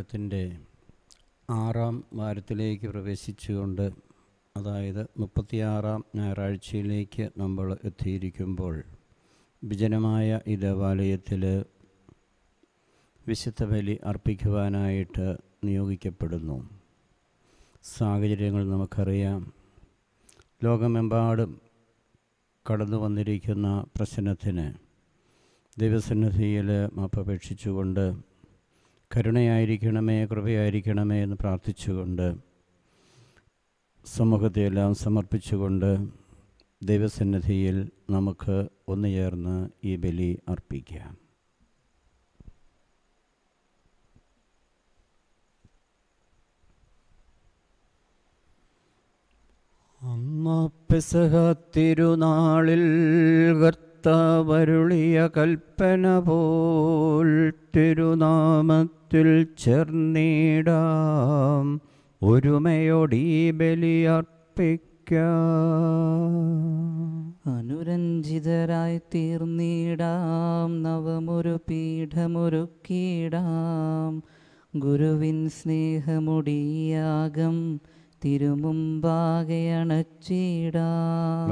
വർഷത്തിൻ്റെ ആറാം വാരത്തിലേക്ക് പ്രവേശിച്ചുകൊണ്ട് അതായത് മുപ്പത്തിയാറാം ഞായറാഴ്ചയിലേക്ക് നമ്മൾ എത്തിയിരിക്കുമ്പോൾ വിജനമായ ഈ ദേവാലയത്തിൽ വിശുദ്ധ ബലി അർപ്പിക്കുവാനായിട്ട് നിയോഗിക്കപ്പെടുന്നു സാഹചര്യങ്ങൾ നമുക്കറിയാം ലോകമെമ്പാടും കടന്നു വന്നിരിക്കുന്ന പ്രശ്നത്തിന് ദൈവസന്നിധിയിൽ മാപ്പപേക്ഷിച്ചുകൊണ്ട് കരുണയായിരിക്കണമേ കൃപയായിരിക്കണമേ എന്ന് പ്രാർത്ഥിച്ചുകൊണ്ട് സമൂഹത്തെയെല്ലാം സമർപ്പിച്ചുകൊണ്ട് ദൈവസന്നിധിയിൽ നമുക്ക് ഒന്നു ചേർന്ന് ഈ ബലി അർപ്പിക്കാം അമ്മ പെസഹ തിരുനാളിൽ കർത്താവരുളിയ കൽപ്പന പോൽ തിരുനാമത്തിൽ ചേർന്നിടാം ഒരുമയോടീ ബലിയർപ്പിക്കാം അനുരഞ്ജിതരായി തീർന്നിടാം നവമൊരു പീഠമൊരുക്കിടാം ഗുരുവിൻ സ്നേഹമുടിയാകം തിരുമുമ്പാകെ അണച്ചിടാം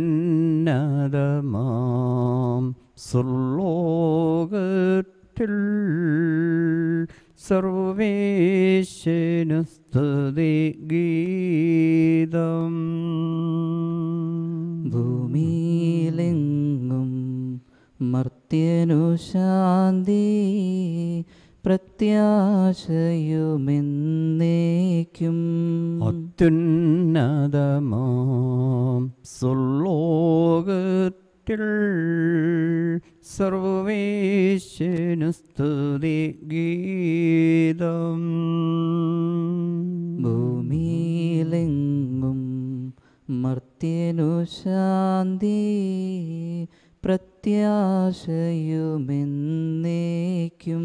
അത്യുന്നതമാം സുർലോകത്തിൽ സർവേശനു സ്തുതി ഗീതം ഭൂമിയിലെങ്ങും മർത്യനു ശാന്തി പ്രത്യാശയുമെന്നേക്കും അത്യുന്നതമാം സുർലോകത്തിൽ സർവേശനു സ്തുതി ഗീതം ഭൂമിയിലെങ്ങും മർത്യനു ശാന്തി പ്രത്യാശയുമെന്നേക്കും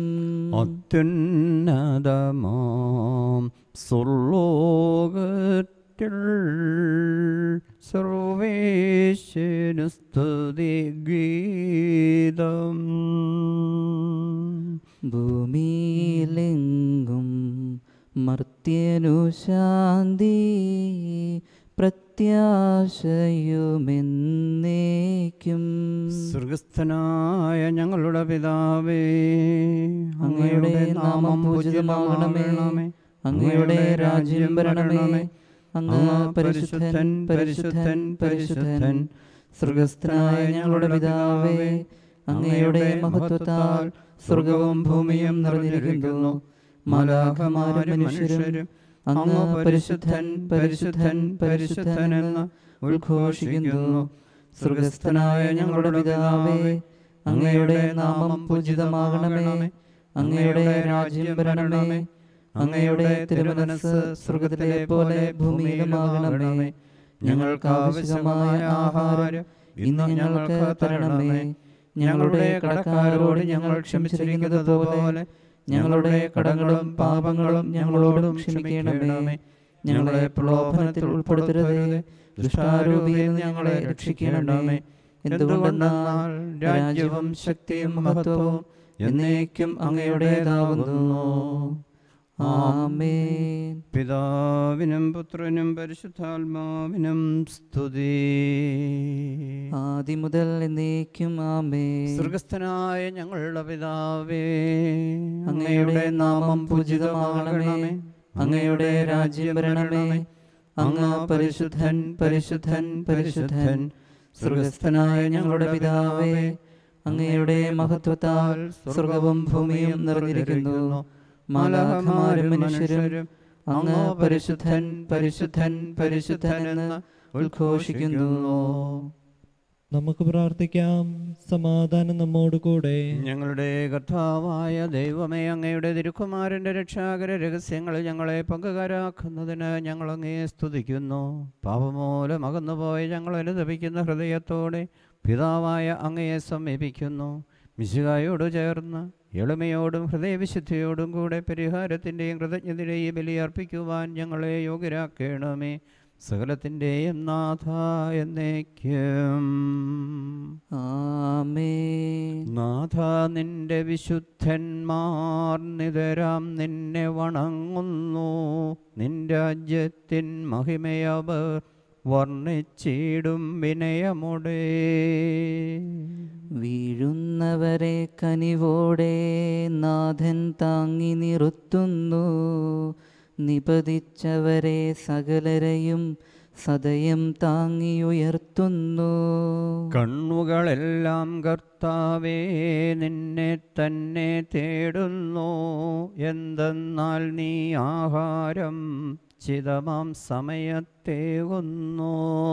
അത്യുന്നതമാം സുർലോകത്തിൽ സർവേശനു സ്തുതി ഗീതം ഭൂമിയിലെങ്ങും മർത്യനു ശാന്തി പ്രത്യാശയുമെന്നേക്കും സ്വർഗസ്ഥനായ ഞങ്ങളുടെ പിതാവേ അങ്ങയുടെ നാമം പൂജിതമാകണമേ അങ്ങയുടെ രാജ്യം വരണമേ അങ്ങ് പരിശുദ്ധൻ പരിശുദ്ധൻ പരിശുദ്ധൻ സ്വർഗസ്ഥനായ ഞങ്ങളുടെ പിതാവേ അങ്ങയുടെ മഹത്വത്താൽ സ്വർഗവും ഭൂമിയും നിറഞ്ഞിരിക്കുന്നു മാലാഖമാരും മനുഷ്യരും അങ്ങ് പരിശുദ്ധൻ പരിശുദ്ധൻ പരിശുദ്ധൻ എന്ന് ഉദ്ഘോഷിക്കുന്നു സ്വർഗസ്ഥനായ ഞങ്ങളുടെ പിതാവേ അങ്ങയുടെ നാമം പൂജിതമാകണമേ അങ്ങയുടെ രാജ്യം വരണമേ അങ്ങയുടെ തിരുമനസ് സ്വർഗത്തിലെ പോലെ ഭൂമിയിലുമാകണമേ ഞങ്ങൾക്ക് ആവശ്യമായ ആഹാരം ഇന്ന് ഞങ്ങൾക്ക് തരണമേ ഞങ്ങളുടെ കടക്കാരോട് ഞങ്ങൾ ക്ഷമിച്ചിരിക്കുന്നത് പോലെ ഞങ്ങളുടെ കടങ്ങളും പാപങ്ങളും ഞങ്ങളോടും ക്ഷമിക്കണമേ ഞങ്ങളെ പ്രലോഭനത്തിൽ ഉൾപ്പെടുത്തരുതേ ദുഷ്ടാരൂപിയിൽ നിന്ന് ഞങ്ങളെ രക്ഷിക്കണമേ എന്തുകൊണ്ടെന്നാൽ രാജ്യവും ശക്തിയും മഹത്വവും എന്നേക്കും അങ്ങയുടേതാകുന്നു ആമേൻ പിതാവിനും പുത്രനും പരിശുദ്ധാത്മാവിനും സ്തുതി ആദി മുതൽ എന്നേക്കും ആമേൻ സ്വർഗസ്ഥനായ ഞങ്ങളുടെ പിതാവേ അങ്ങയുടെ നാമം പൂജിതമാകണമേ അങ്ങയുടെ രാജ്യം വരണമേ അങ്ങ് പരിശുദ്ധൻ പരിശുദ്ധൻ പരിശുദ്ധൻ സ്വർഗസ്ഥനായ ഞങ്ങളുടെ പിതാവേ അങ്ങയുടെ മഹത്വത്താൽ സ്വർഗവും ഭൂമിയും നിറഞ്ഞിരിക്കുന്നു മാലാഖമാരും മനുഷ്യരും അങ്ങ് പരിശുദ്ധൻ പരിശുദ്ധൻ പരിശുദ്ധൻ എന്ന് ഉദ്ഘോഷിക്കുന്നു നമുക്ക് പ്രാർത്ഥിക്കാം സമാധാനം നമ്മോട് കൂടെ ഞങ്ങളുടെ കർത്താവായ ദൈവമേ അങ്ങയുടെ തിരുക്കുമാരൻ്റെ രക്ഷാകര രഹസ്യങ്ങൾ ഞങ്ങളെ പങ്കുകാരാക്കുന്നതിന് ഞങ്ങൾ അങ്ങയെ സ്തുതിക്കുന്നു പാപമൂലം അകന്നുപോയ ഞങ്ങൾ അനുദപിക്കുന്ന ഹൃദയത്തോടെ പിതാവായ അങ്ങയെ സമീപിക്കുന്നു മിശുകായോട് ചേർന്ന് എളിമയോടും ഹൃദയവിശുദ്ധിയോടും കൂടെ പരിഹാരത്തിൻ്റെയും കൃതജ്ഞതയുടെയും ബലി അർപ്പിക്കുവാൻ ഞങ്ങളെ യോഗ്യരാക്കണമേ സകലത്തിൻ്റെയും നാഥ എന്നേക്കും ആമേൻ നാഥ നിന്റെ വിശുദ്ധന്മാർ നിതരാം നിന്നെ വണങ്ങുന്നു നിൻ രാജ്യത്തിൻ മഹിമയവർ വർണ്ണിച്ചിടും വിനയമുടേ വീഴുന്നവരെ കനിവോടെ നാഥൻ താങ്ങി നിർത്തുന്നു നിപതിച്ചവരെ സകലരെയും സദയം താങ്ങിയുയർത്തുന്നു കണ്ണുകളെല്ലാം കർത്താവേ നിന്നെ തന്നെ തേടുന്നു എന്തെന്നാൽ നീ ആഹാരം ചിതമാം സമയത്തേകുന്നു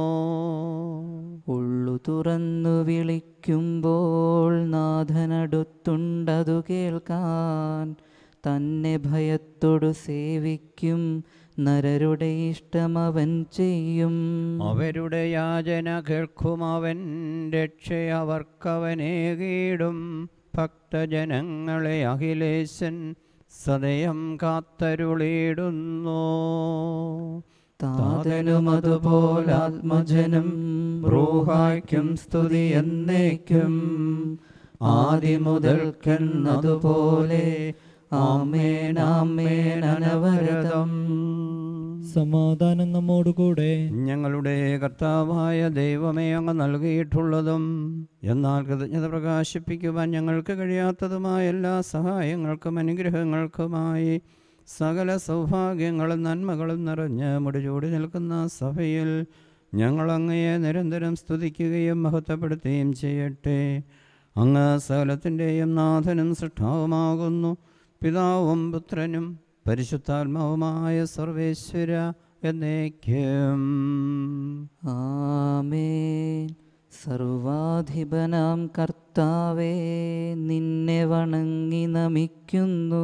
ഉള്ളു തുറന്നു വിളിക്കുമ്പോൾ നാഥനടുത്തുണ്ടതു കേൾക്കാൻ തന്നെ ഭയത്തോടു സേവിക്കും നരരുടെ ഇഷ്ടമവൻ ചെയ്യും അവരുടെ യാചന കേൾക്കും അവൻ രക്ഷയവർക്കവനേകീടും ഭക്തജനങ്ങളെ അഖിലേശൻ സദയം കാത്തരുളിയിടുന്നു താതനും അതുപോലാത്മജനം റൂഹായ്ക്കും സ്തുതി എന്നേക്കും ആദിമുതൽക്കെന്നതുപോലെ ആമേൻ ആമേൻ അനവരതം സമാധാനം നമ്മോടുകൂടെ ഞങ്ങളുടെ കർത്താവായ ദൈവമേ അങ്ങ് നൽകിയിട്ടുള്ളതും എന്നാൽ കൃതജ്ഞത പ്രകാശിപ്പിക്കുവാൻ ഞങ്ങൾക്ക് കഴിയാത്തതുമായ എല്ലാ സഹായങ്ങൾക്കും അനുഗ്രഹങ്ങൾക്കുമായി സകല സൗഭാഗ്യങ്ങളും നന്മകളും നിറഞ്ഞ് മുടിചൂടി നിൽക്കുന്ന സഭയിൽ ഞങ്ങൾ അങ്ങയെ നിരന്തരം സ്തുതിക്കുകയും മഹത്വപ്പെടുത്തുകയും ചെയ്യട്ടെ അങ്ങ് സകലത്തിൻ്റെയും നാഥനും സൃഷ്ടാവുമാകുന്നു പിതാവും പുത്രനും പരിശുദ്ധാത്മാവുമായ സർവേശ്വര എന്നേക്കും ആമേൻ സർവാധിപനാം കർത്താവേ നിന്നെ വണങ്ങി നമിക്കുന്നു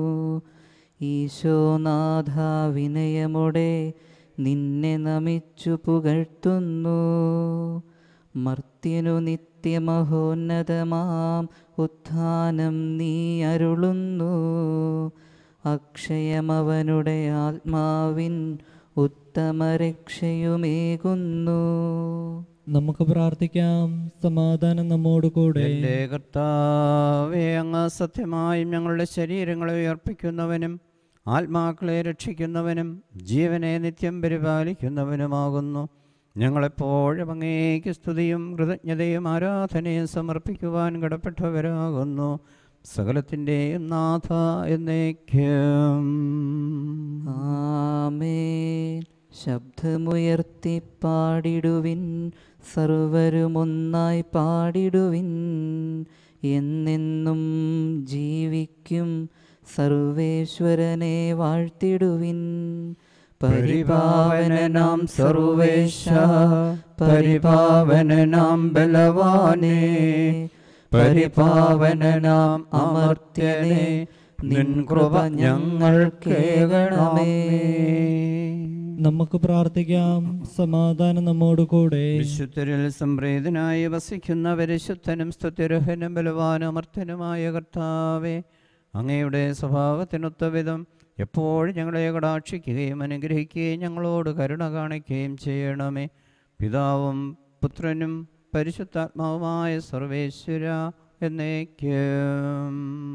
ഈശോനാഥ വിനയമുടെ നിന്നെ നമിച്ചു പുകഴ്ത്തുന്നു മർത്യനു നിത്യമഹോന്നതമാം ഉത്ഥാനം നീ അരുളുന്നു അക്ഷയമവനുടെ ആത്മാവിൻ ഉത്തമ രക്ഷയുമേകുന്നു നമുക്ക് പ്രാർത്ഥിക്കാം സമാധാനം നമ്മോടുകൂടെ എൻ്റെ കർത്താവേ അങ്ങ് സത്യമായും ഞങ്ങളുടെ ശരീരങ്ങളെ ഉയർപ്പിക്കുന്നവനും ആത്മാക്കളെ രക്ഷിക്കുന്നവനും ജീവനെ നിത്യം പരിപാലിക്കുന്നവനുമാകുന്നു ഞങ്ങളെപ്പോഴും അങ്ങേക്ക് സ്തുതിയും കൃതജ്ഞതയും ആരാധനയും സമർപ്പിക്കുവാൻ കടപ്പെട്ടവരാകുന്നു സകലത്തിൻ്റെയും നാഥ എന്നേക്കും ആമേൻ ശബ്ദമുയർത്തി പാടിടുവിൻ സർവരുമൊന്നായി പാടിടുവിൻ എന്നെന്നും ജീവിക്കും സർവേശ്വരനെ വാഴ്ത്തിടുവിൻ പരിപാവനനാം സർവേശ പരിപാവനനാം ബലവാനേ പരിപാവനനാം അമർത്യനെ നിൻ കൃപ ഞങ്ങൾ കേൾക്കണമേ നമുക്ക് പ്രാർത്ഥിക്കാം സമാധാനം നമ്മോടുകൂടെ വിശുദ്ധരിൽ സംപ്രീതനായി വസിക്കുന്ന പരിശുദ്ധനും സ്തുത്യർഹനും ബലവാനും അമർത്തനുമായ കർത്താവെ അങ്ങയുടെ സ്വഭാവത്തിനൊത്ത വിധം എപ്പോഴും ഞങ്ങളെ കടാക്ഷിക്കുകയും അനുഗ്രഹിക്കുകയും ഞങ്ങളോട് കരുണ കാണിക്കുകയും ചെയ്യണമേ പിതാവും പുത്രനും പരിശുദ്ധാത്മാവുമായ സർവേശ്വര എന്നേക്കും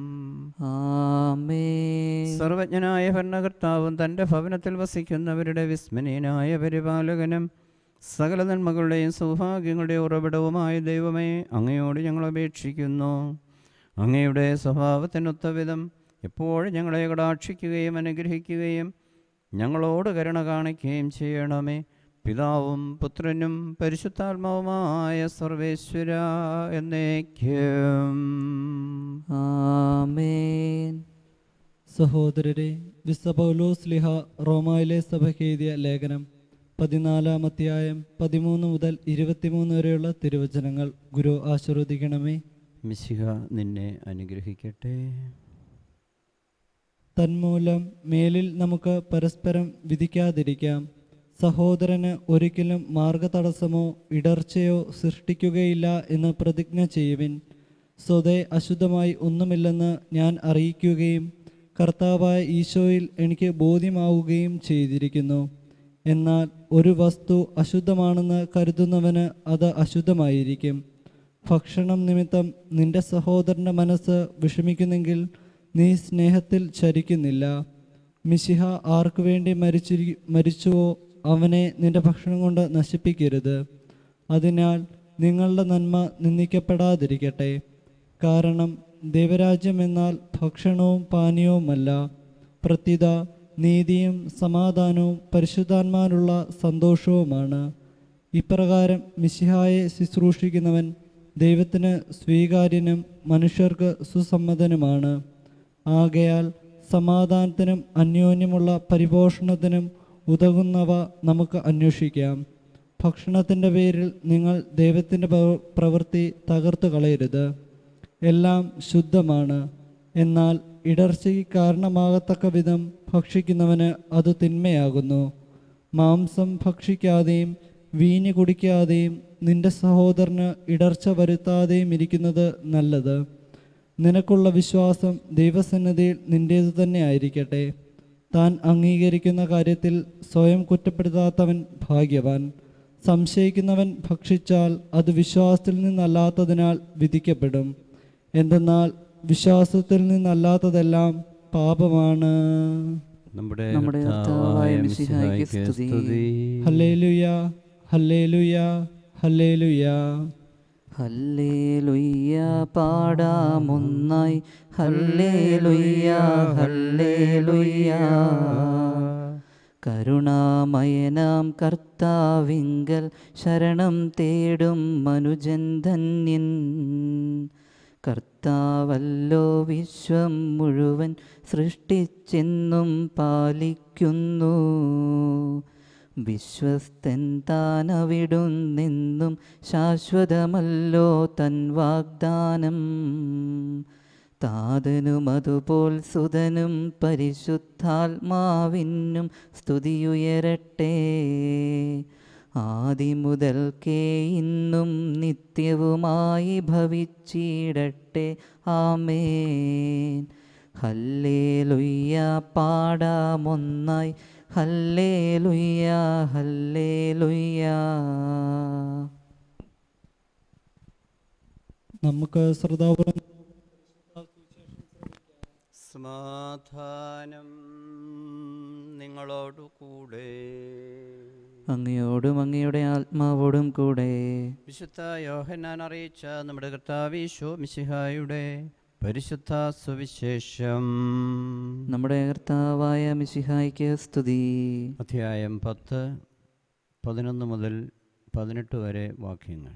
ആമേൻ സർവജ്ഞനായ ഭരണകർത്താവും തൻ്റെ ഭവനത്തിൽ വസിക്കുന്നവരുടെ വിസ്മനീയനായ പരിപാലകനും സകല നന്മകളുടെയും സൗഭാഗ്യങ്ങളുടെയും ഉറവിടവുമായ ദൈവമേ അങ്ങയോട് ഞങ്ങൾ അപേക്ഷിക്കുന്നു അങ്ങയുടെ സ്വഭാവത്തിനൊത്ത വിധം എപ്പോഴും ഞങ്ങളെ കടാക്ഷിക്കുകയും അനുഗ്രഹിക്കുകയും ഞങ്ങളോട് കരുണ കാണിക്കുകയും ചെയ്യണമേ പിതാവും പുത്രനും പരിശുദ്ധാത്മാവുമായ സർവേശ്വര എന്നേക്കും ആമേൻ സഹോദരരെ വിശുദ്ധ പൗലോസ് ലിഹ റോമായിലെ സഭയ്ക്ക് എഴുതിയ ലേഖനം പതിനാലാം അധ്യായം പതിമൂന്ന് മുതൽ ഇരുപത്തിമൂന്ന് വരെയുള്ള തിരുവചനങ്ങൾ ഗുരു ആശീർവദിക്കണമേ മിശിഹ നിന്നെ അനുഗ്രഹിക്കട്ടെ തന്മൂലം മേലിൽ നമുക്ക് പരസ്പരം വിധിക്കാതിരിക്കാം സഹോദരന് ഒരിക്കലും മാർഗതടസ്സമോ ഇടർച്ചയോ സൃഷ്ടിക്കുകയില്ല എന്ന് പ്രതിജ്ഞ ചെയ്യുവിൻ സ്വതേ അശുദ്ധമായി ഒന്നുമില്ലെന്ന് ഞാൻ അറിയിക്കുകയും കർത്താവായ ഈശോയിൽ എനിക്ക് ബോധ്യമാവുകയും ചെയ്തിരിക്കുന്നു എന്നാൽ ഒരു വസ്തു അശുദ്ധമാണെന്ന് കരുതുന്നവന് അത് അശുദ്ധമായിരിക്കും ഭക്ഷണം നിമിത്തം നിന്റെ സഹോദരൻ്റെ മനസ്സ് വിഷമിക്കുന്നെങ്കിൽ നീ സ്നേഹത്തിൽ ചരിക്കുന്നില്ല മിശിഹ ആർക്കു വേണ്ടി മരിച്ചിരി മരിച്ചുവോ അവനെ നിന്റെ ഭക്ഷണം കൊണ്ട് നശിപ്പിക്കരുത് അതിനാൽ നിങ്ങളുടെ നന്മ നിന്ദിക്കപ്പെടാതിരിക്കട്ടെ കാരണം ദൈവരാജ്യം എന്നാൽ ഭക്ഷണവും പാനീയവുമല്ല പ്രത്യുത നീതിയും സമാധാനവും പരിശുദ്ധാത്മാനുള്ള സന്തോഷവുമാണ് ഇപ്രകാരം മിശിഹായെ ശുശ്രൂഷിക്കുന്നവൻ ദൈവത്തിന് സ്വീകാര്യനും മനുഷ്യർക്ക് സുസമ്മതനുമാണ് ആകയാൽ സമാധാനത്തിനും അന്യോന്യമുള്ള പരിപോഷണത്തിനും ഉതകുന്നവ നമുക്ക് അന്വേഷിക്കാം ഭക്ഷണത്തിൻ്റെ പേരിൽ നിങ്ങൾ ദൈവത്തിൻ്റെ പ്രവ- പ്രവൃത്തി തകർത്തു കളയരുത് എല്ലാം ശുദ്ധമാണ് എന്നാൽ ഇടർച്ചയ്ക്ക് കാരണമാകത്തക്ക വിധം ഭക്ഷിക്കുന്നവന് അത് തിന്മയാകുന്നു മാംസം ഭക്ഷിക്കാതെയും വീഞ്ഞ് കുടിക്കാതെയും നിന്റെ സഹോദരന് ഇടർച്ച വരുത്താതെയും ഇരിക്കുന്നത് നല്ലത് നിനക്കുള്ള വിശ്വാസം ദൈവസന്നിധിയിൽ നിന്റേതു തന്നെ ആയിരിക്കട്ടെ താൻ അംഗീകരിക്കുന്ന കാര്യത്തിൽ സ്വയം കുറ്റപ്പെടുത്താത്തവൻ ഭാഗ്യവാൻ സംശയിക്കുന്നവൻ ഭക്ഷിച്ചാൽ അത് വിശ്വാസത്തിൽ നിന്നല്ലാത്തതിനാൽ വിധിക്കപ്പെടും എന്തെന്നാൽ വിശ്വാസത്തിൽ നിന്നല്ലാത്തതെല്ലാം പാപമാണ് നമ്മുടെ നമ്മുടെ കർത്താവായ മിശിഹായ്ക്ക് സ്തുതി. ഹല്ലേലുയ ഹല്ലേലുയ ഹല്ലേലുയ ഹല്ലേലുയ്യ പാടാമൊന്നായി ഹല്ലേലുയ്യ ഹല്ലേലുയ്യ കരുണാമയനാം കർത്താവിങ്കൽ ശരണം തേടും മനുജൻ ധന്യൻ കർത്താവല്ലോ വിശ്വം മുഴുവൻ സൃഷ്ടിച്ചെന്നും പാലിക്കുന്നു വിശ്വസ്തൻ താനവിടുന്നെന്നും ശാശ്വതമല്ലോ തൻ വാഗ്ദാനം താതനും അതുപോൽ സുതനും പരിശുദ്ധാത്മാവിനും സ്തുതിയുയരട്ടെ ആദിമുതൽക്കേ ഇന്നും നിത്യവുമായി ഭവിച്ചിടട്ടെ ആമേൻ ഹല്ലേലുയ്യ പാടാമൊന്നായി ഹല്ലേലുയ്യ ഹല്ലേലുയ്യ നമുക്ക് ശ്രദ്ധാപൂർവം സമാധാനം നിങ്ങളോടു കൂടെ അങ്ങയോടും അങ്ങയുടെ ആത്മാവോടും കൂടെ വിശുദ്ധ യോഹന്നാൻ അറിയിച്ച നമ്മുടെ കർത്താവീശോ മിശിഹായുടെ പരിശുദ്ധ സുവിശേഷം നമ്മുടെ കർത്താവായ മിശിഹായ്ക്ക് സ്തുതി അധ്യായം പത്ത് പതിനൊന്ന് മുതൽ പതിനെട്ട് വരെ വാക്യങ്ങൾ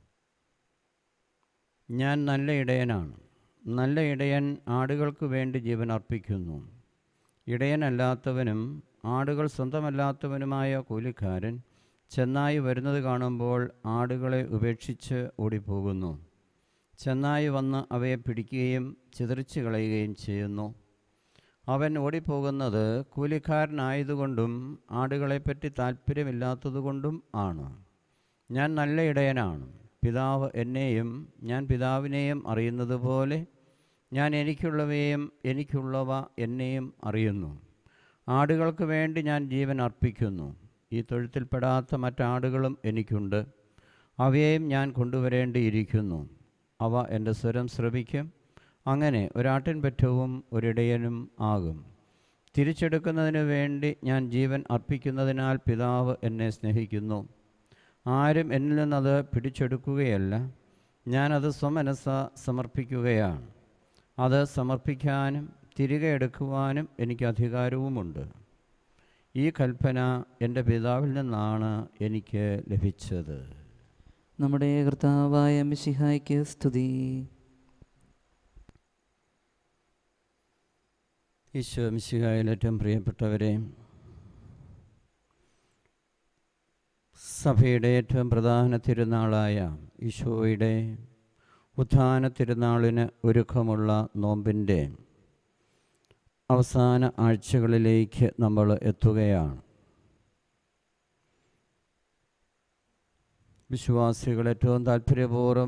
ഞാൻ നല്ല ഇടയനാണ് നല്ല ഇടയൻ ആടുകൾക്ക് വേണ്ടി ജീവൻ അർപ്പിക്കുന്നു ഇടയനല്ലാത്തവനും ആടുകൾ സ്വന്തമല്ലാത്തവനുമായ കൂലിക്കാരൻ ചെന്നായി വരുന്നത് കാണുമ്പോൾ ആടുകളെ ഉപേക്ഷിച്ച് ഓടിപ്പോകുന്നു ചെന്നായി വന്ന് അവയെ പിടിക്കുകയും ചിതറിച്ച് കളയുകയും ചെയ്യുന്നു അവൻ ഓടിപ്പോകുന്നത് കൂലിക്കാരനായതുകൊണ്ടും ആടുകളെപ്പറ്റി താല്പര്യമില്ലാത്തതുകൊണ്ടും ആണ് ഞാൻ നല്ല ഇടയനാണ് പിതാവ് എന്നെയും ഞാൻ പിതാവിനെയും അറിയുന്നത് പോലെ ഞാൻ എനിക്കുള്ളവയെയും എനിക്കുള്ളവ എന്നെയും അറിയുന്നു ആടുകൾക്ക് വേണ്ടി ഞാൻ ജീവൻ അർപ്പിക്കുന്നു ഈ തൊഴുത്തിൽപ്പെടാത്ത മറ്റാടുകളും എനിക്കുണ്ട് അവയെയും ഞാൻ കൊണ്ടുവരേണ്ടിയിരിക്കുന്നു അവ എൻ്റെ സ്വരം ശ്രവിക്കും അങ്ങനെ ഒരാട്ടിൻപറ്റവും ഒരിടയനും ആകും തിരിച്ചെടുക്കുന്നതിന് വേണ്ടി ഞാൻ ജീവൻ അർപ്പിക്കുന്നതിനാൽ പിതാവ് എന്നെ സ്നേഹിക്കുന്നു ആരും എന്നിൽ നിന്നത് പിടിച്ചെടുക്കുകയല്ല ഞാനത് സ്വമനസ്സ സമർപ്പിക്കുകയാണ് അത് സമർപ്പിക്കാനും തിരികെ എടുക്കുവാനും എനിക്ക് അധികാരവുമുണ്ട് ഈ കൽപ്പന എൻ്റെ പിതാവിൽ നിന്നാണ് എനിക്ക് ലഭിച്ചത് നമ്മുടെ കർത്താവായ മിശിഹായ്ക്ക് സ്തുതി ഈശോ മിശിഹായിൽ ഏറ്റവും പ്രിയപ്പെട്ടവരെ സഭയുടെ ഏറ്റവും പ്രധാന തിരുനാളായ ഈശോയുടെ ഉത്ഥാന തിരുനാളിന് ഒരുക്കമുള്ള നോമ്പിൻ്റെ അവസാന ആഴ്ചകളിലേക്ക് നമ്മൾ എത്തുകയാണ് വിശ്വാസികൾ ഏറ്റവും താല്പര്യപൂർവ്വം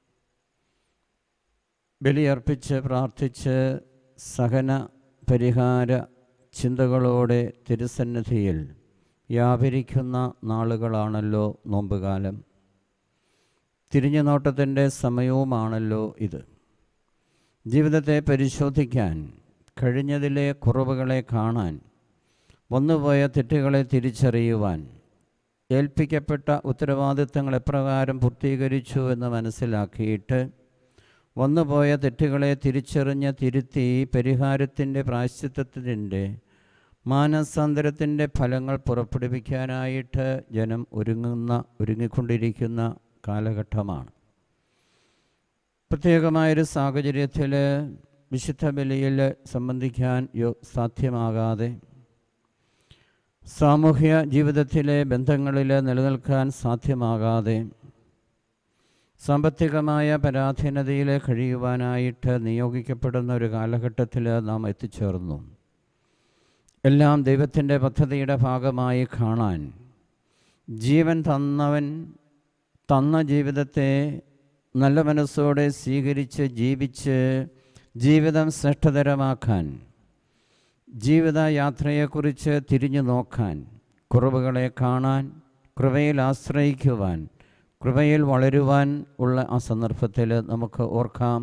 ബലിയർപ്പിച്ച് പ്രാർത്ഥിച്ച് സഹന പരിഹാര ചിന്തകളോടെ തിരുസന്നിധിയിൽ വ്യാപരിക്കുന്ന നാളുകളാണല്ലോ നോമ്പുകാലം തിരിഞ്ഞു നോട്ടത്തിൻ്റെ സമയവുമാണല്ലോ ഇത് ജീവിതത്തെ പരിശോധിക്കാൻ കഴിഞ്ഞതിലെ കുറവുകളെ കാണാൻ വന്നുപോയ തെറ്റുകളെ തിരിച്ചറിയുവാൻ ഏൽപ്പിക്കപ്പെട്ട ഉത്തരവാദിത്തങ്ങൾ എപ്രകാരം പൂർത്തീകരിച്ചു എന്ന് മനസ്സിലാക്കിയിട്ട് വന്നുപോയ തെറ്റുകളെ തിരിച്ചറിഞ്ഞ് തിരുത്തി പരിഹാരത്തിൻ്റെ പ്രായശ്ചിത്തത്തിൻ്റെ മാനസാന്തരത്തിൻ്റെ ഫലങ്ങൾ പുറപ്പെടുവിക്കാനായിട്ട് ജനം ഒരുങ്ങുന്ന ഒരുങ്ങിക്കൊണ്ടിരിക്കുന്ന കാലഘട്ടമാണ് പ്രത്യേകമായൊരു സാഹചര്യത്തിൽ വിശുദ്ധ ബലിയിൽ സംബന്ധിക്കാൻ യോ സാധ്യമാകാതെ സാമൂഹ്യ ജീവിതത്തിലെ ബന്ധങ്ങളിൽ നിലനിൽക്കാൻ സാധ്യമാകാതെ സാമ്പത്തികമായ പരാധീനതയിൽ കഴിയുവാനായിട്ട് നിയോഗിക്കപ്പെടുന്ന ഒരു കാലഘട്ടത്തിൽ നാം എത്തിച്ചേർന്നു എല്ലാം ദൈവത്തിൻ്റെ പദ്ധതിയുടെ ഭാഗമായി കാണാൻ ജീവൻ തന്നവൻ തന്ന ജീവിതത്തെ നല്ല മനസ്സോടെ സ്വീകരിച്ച് ജീവിച്ച് ജീവിതം ശ്രേഷ്ഠതരമാക്കാൻ ജീവിതയാത്രയെക്കുറിച്ച് തിരിഞ്ഞു നോക്കാൻ കുറവുകളെ കാണാൻ കൃപയിൽ ആശ്രയിക്കുവാൻ കൃപയിൽ വളരുവാൻ ഉള്ള ആ സന്ദർഭത്തിൽ നമുക്ക് ഓർക്കാം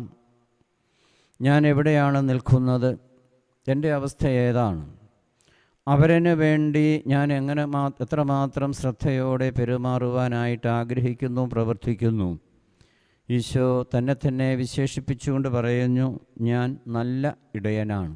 ഞാൻ എവിടെയാണ് നിൽക്കുന്നത് എൻ്റെ അവസ്ഥ ഏതാണ് അവരന് വേണ്ടി ഞാൻ എങ്ങനെ മാ എത്രമാത്രം ശ്രദ്ധയോടെ പെരുമാറുവാനായിട്ട് ആഗ്രഹിക്കുന്നു പ്രവർത്തിക്കുന്നു ഈശോ തന്നെ തന്നെ വിശേഷിപ്പിച്ചുകൊണ്ട് പറയുന്നു ഞാൻ നല്ല ഇടയനാണ്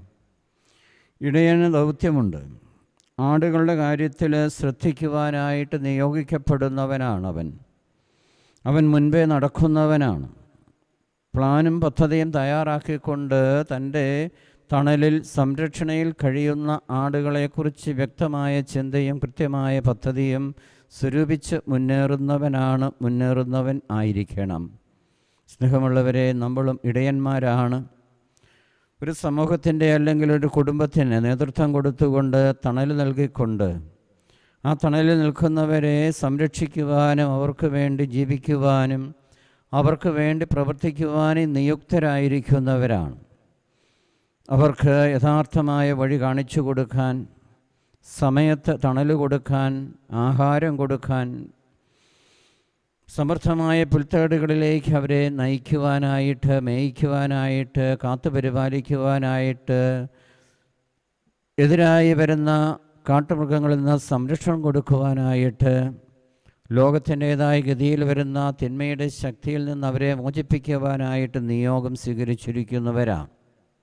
ഇടയന് ദൗത്യമുണ്ട് ആടുകളുടെ കാര്യത്തിൽ ശ്രദ്ധിക്കുവാനായിട്ട് നിയോഗിക്കപ്പെടുന്നവനാണ് അവൻ അവൻ മുൻപേ നടക്കുന്നവനാണ് പ്ലാനും പദ്ധതിയും തയ്യാറാക്കിക്കൊണ്ട് തൻ്റെ തണലിൽ സംരക്ഷണയിൽ കഴിയുന്ന ആടുകളെക്കുറിച്ച് വ്യക്തമായ ചിന്തയും കൃത്യമായ പദ്ധതിയും സ്വരൂപിച്ച് മുന്നേറുന്നവനാണ് മുന്നേറുന്നവൻ ആയിരിക്കണം സ്നേഹമുള്ളവരെ നമ്മളും ഇടയന്മാരാണ് ഒരു സമൂഹത്തിൻ്റെ അല്ലെങ്കിൽ ഒരു കുടുംബത്തിന് നേതൃത്വം കൊടുത്തുകൊണ്ട് തണൽ നൽകിക്കൊണ്ട് ആ തണലിൽ നിൽക്കുന്നവരെ സംരക്ഷിക്കുവാനും അവർക്ക് വേണ്ടി ജീവിക്കുവാനും അവർക്ക് വേണ്ടി പ്രവർത്തിക്കുവാനും നിയുക്തരായിരിക്കുന്നവരാണ് അവർക്ക് യഥാർത്ഥമായ വഴി കാണിച്ചു കൊടുക്കാൻ സമയത്ത് തണൽ കൊടുക്കാൻ ആഹാരം കൊടുക്കാൻ സമർത്ഥമായ പുൽത്തകടുകളിലേക്ക് അവരെ നയിക്കുവാനായിട്ട് മേയിക്കുവാനായിട്ട് കാത്തുപരിപാലിക്കുവാനായിട്ട് എതിരായി വരുന്ന കാട്ടുമൃഗങ്ങളിൽ നിന്ന് സംരക്ഷണം കൊടുക്കുവാനായിട്ട് ലോകത്തിൻ്റേതായ ഗതിയിൽ വരുന്ന തിന്മയുടെ ശക്തിയിൽ നിന്ന് അവരെ മോചിപ്പിക്കുവാനായിട്ട് നിയോഗം സ്വീകരിച്ചിരിക്കുന്നവരാണ്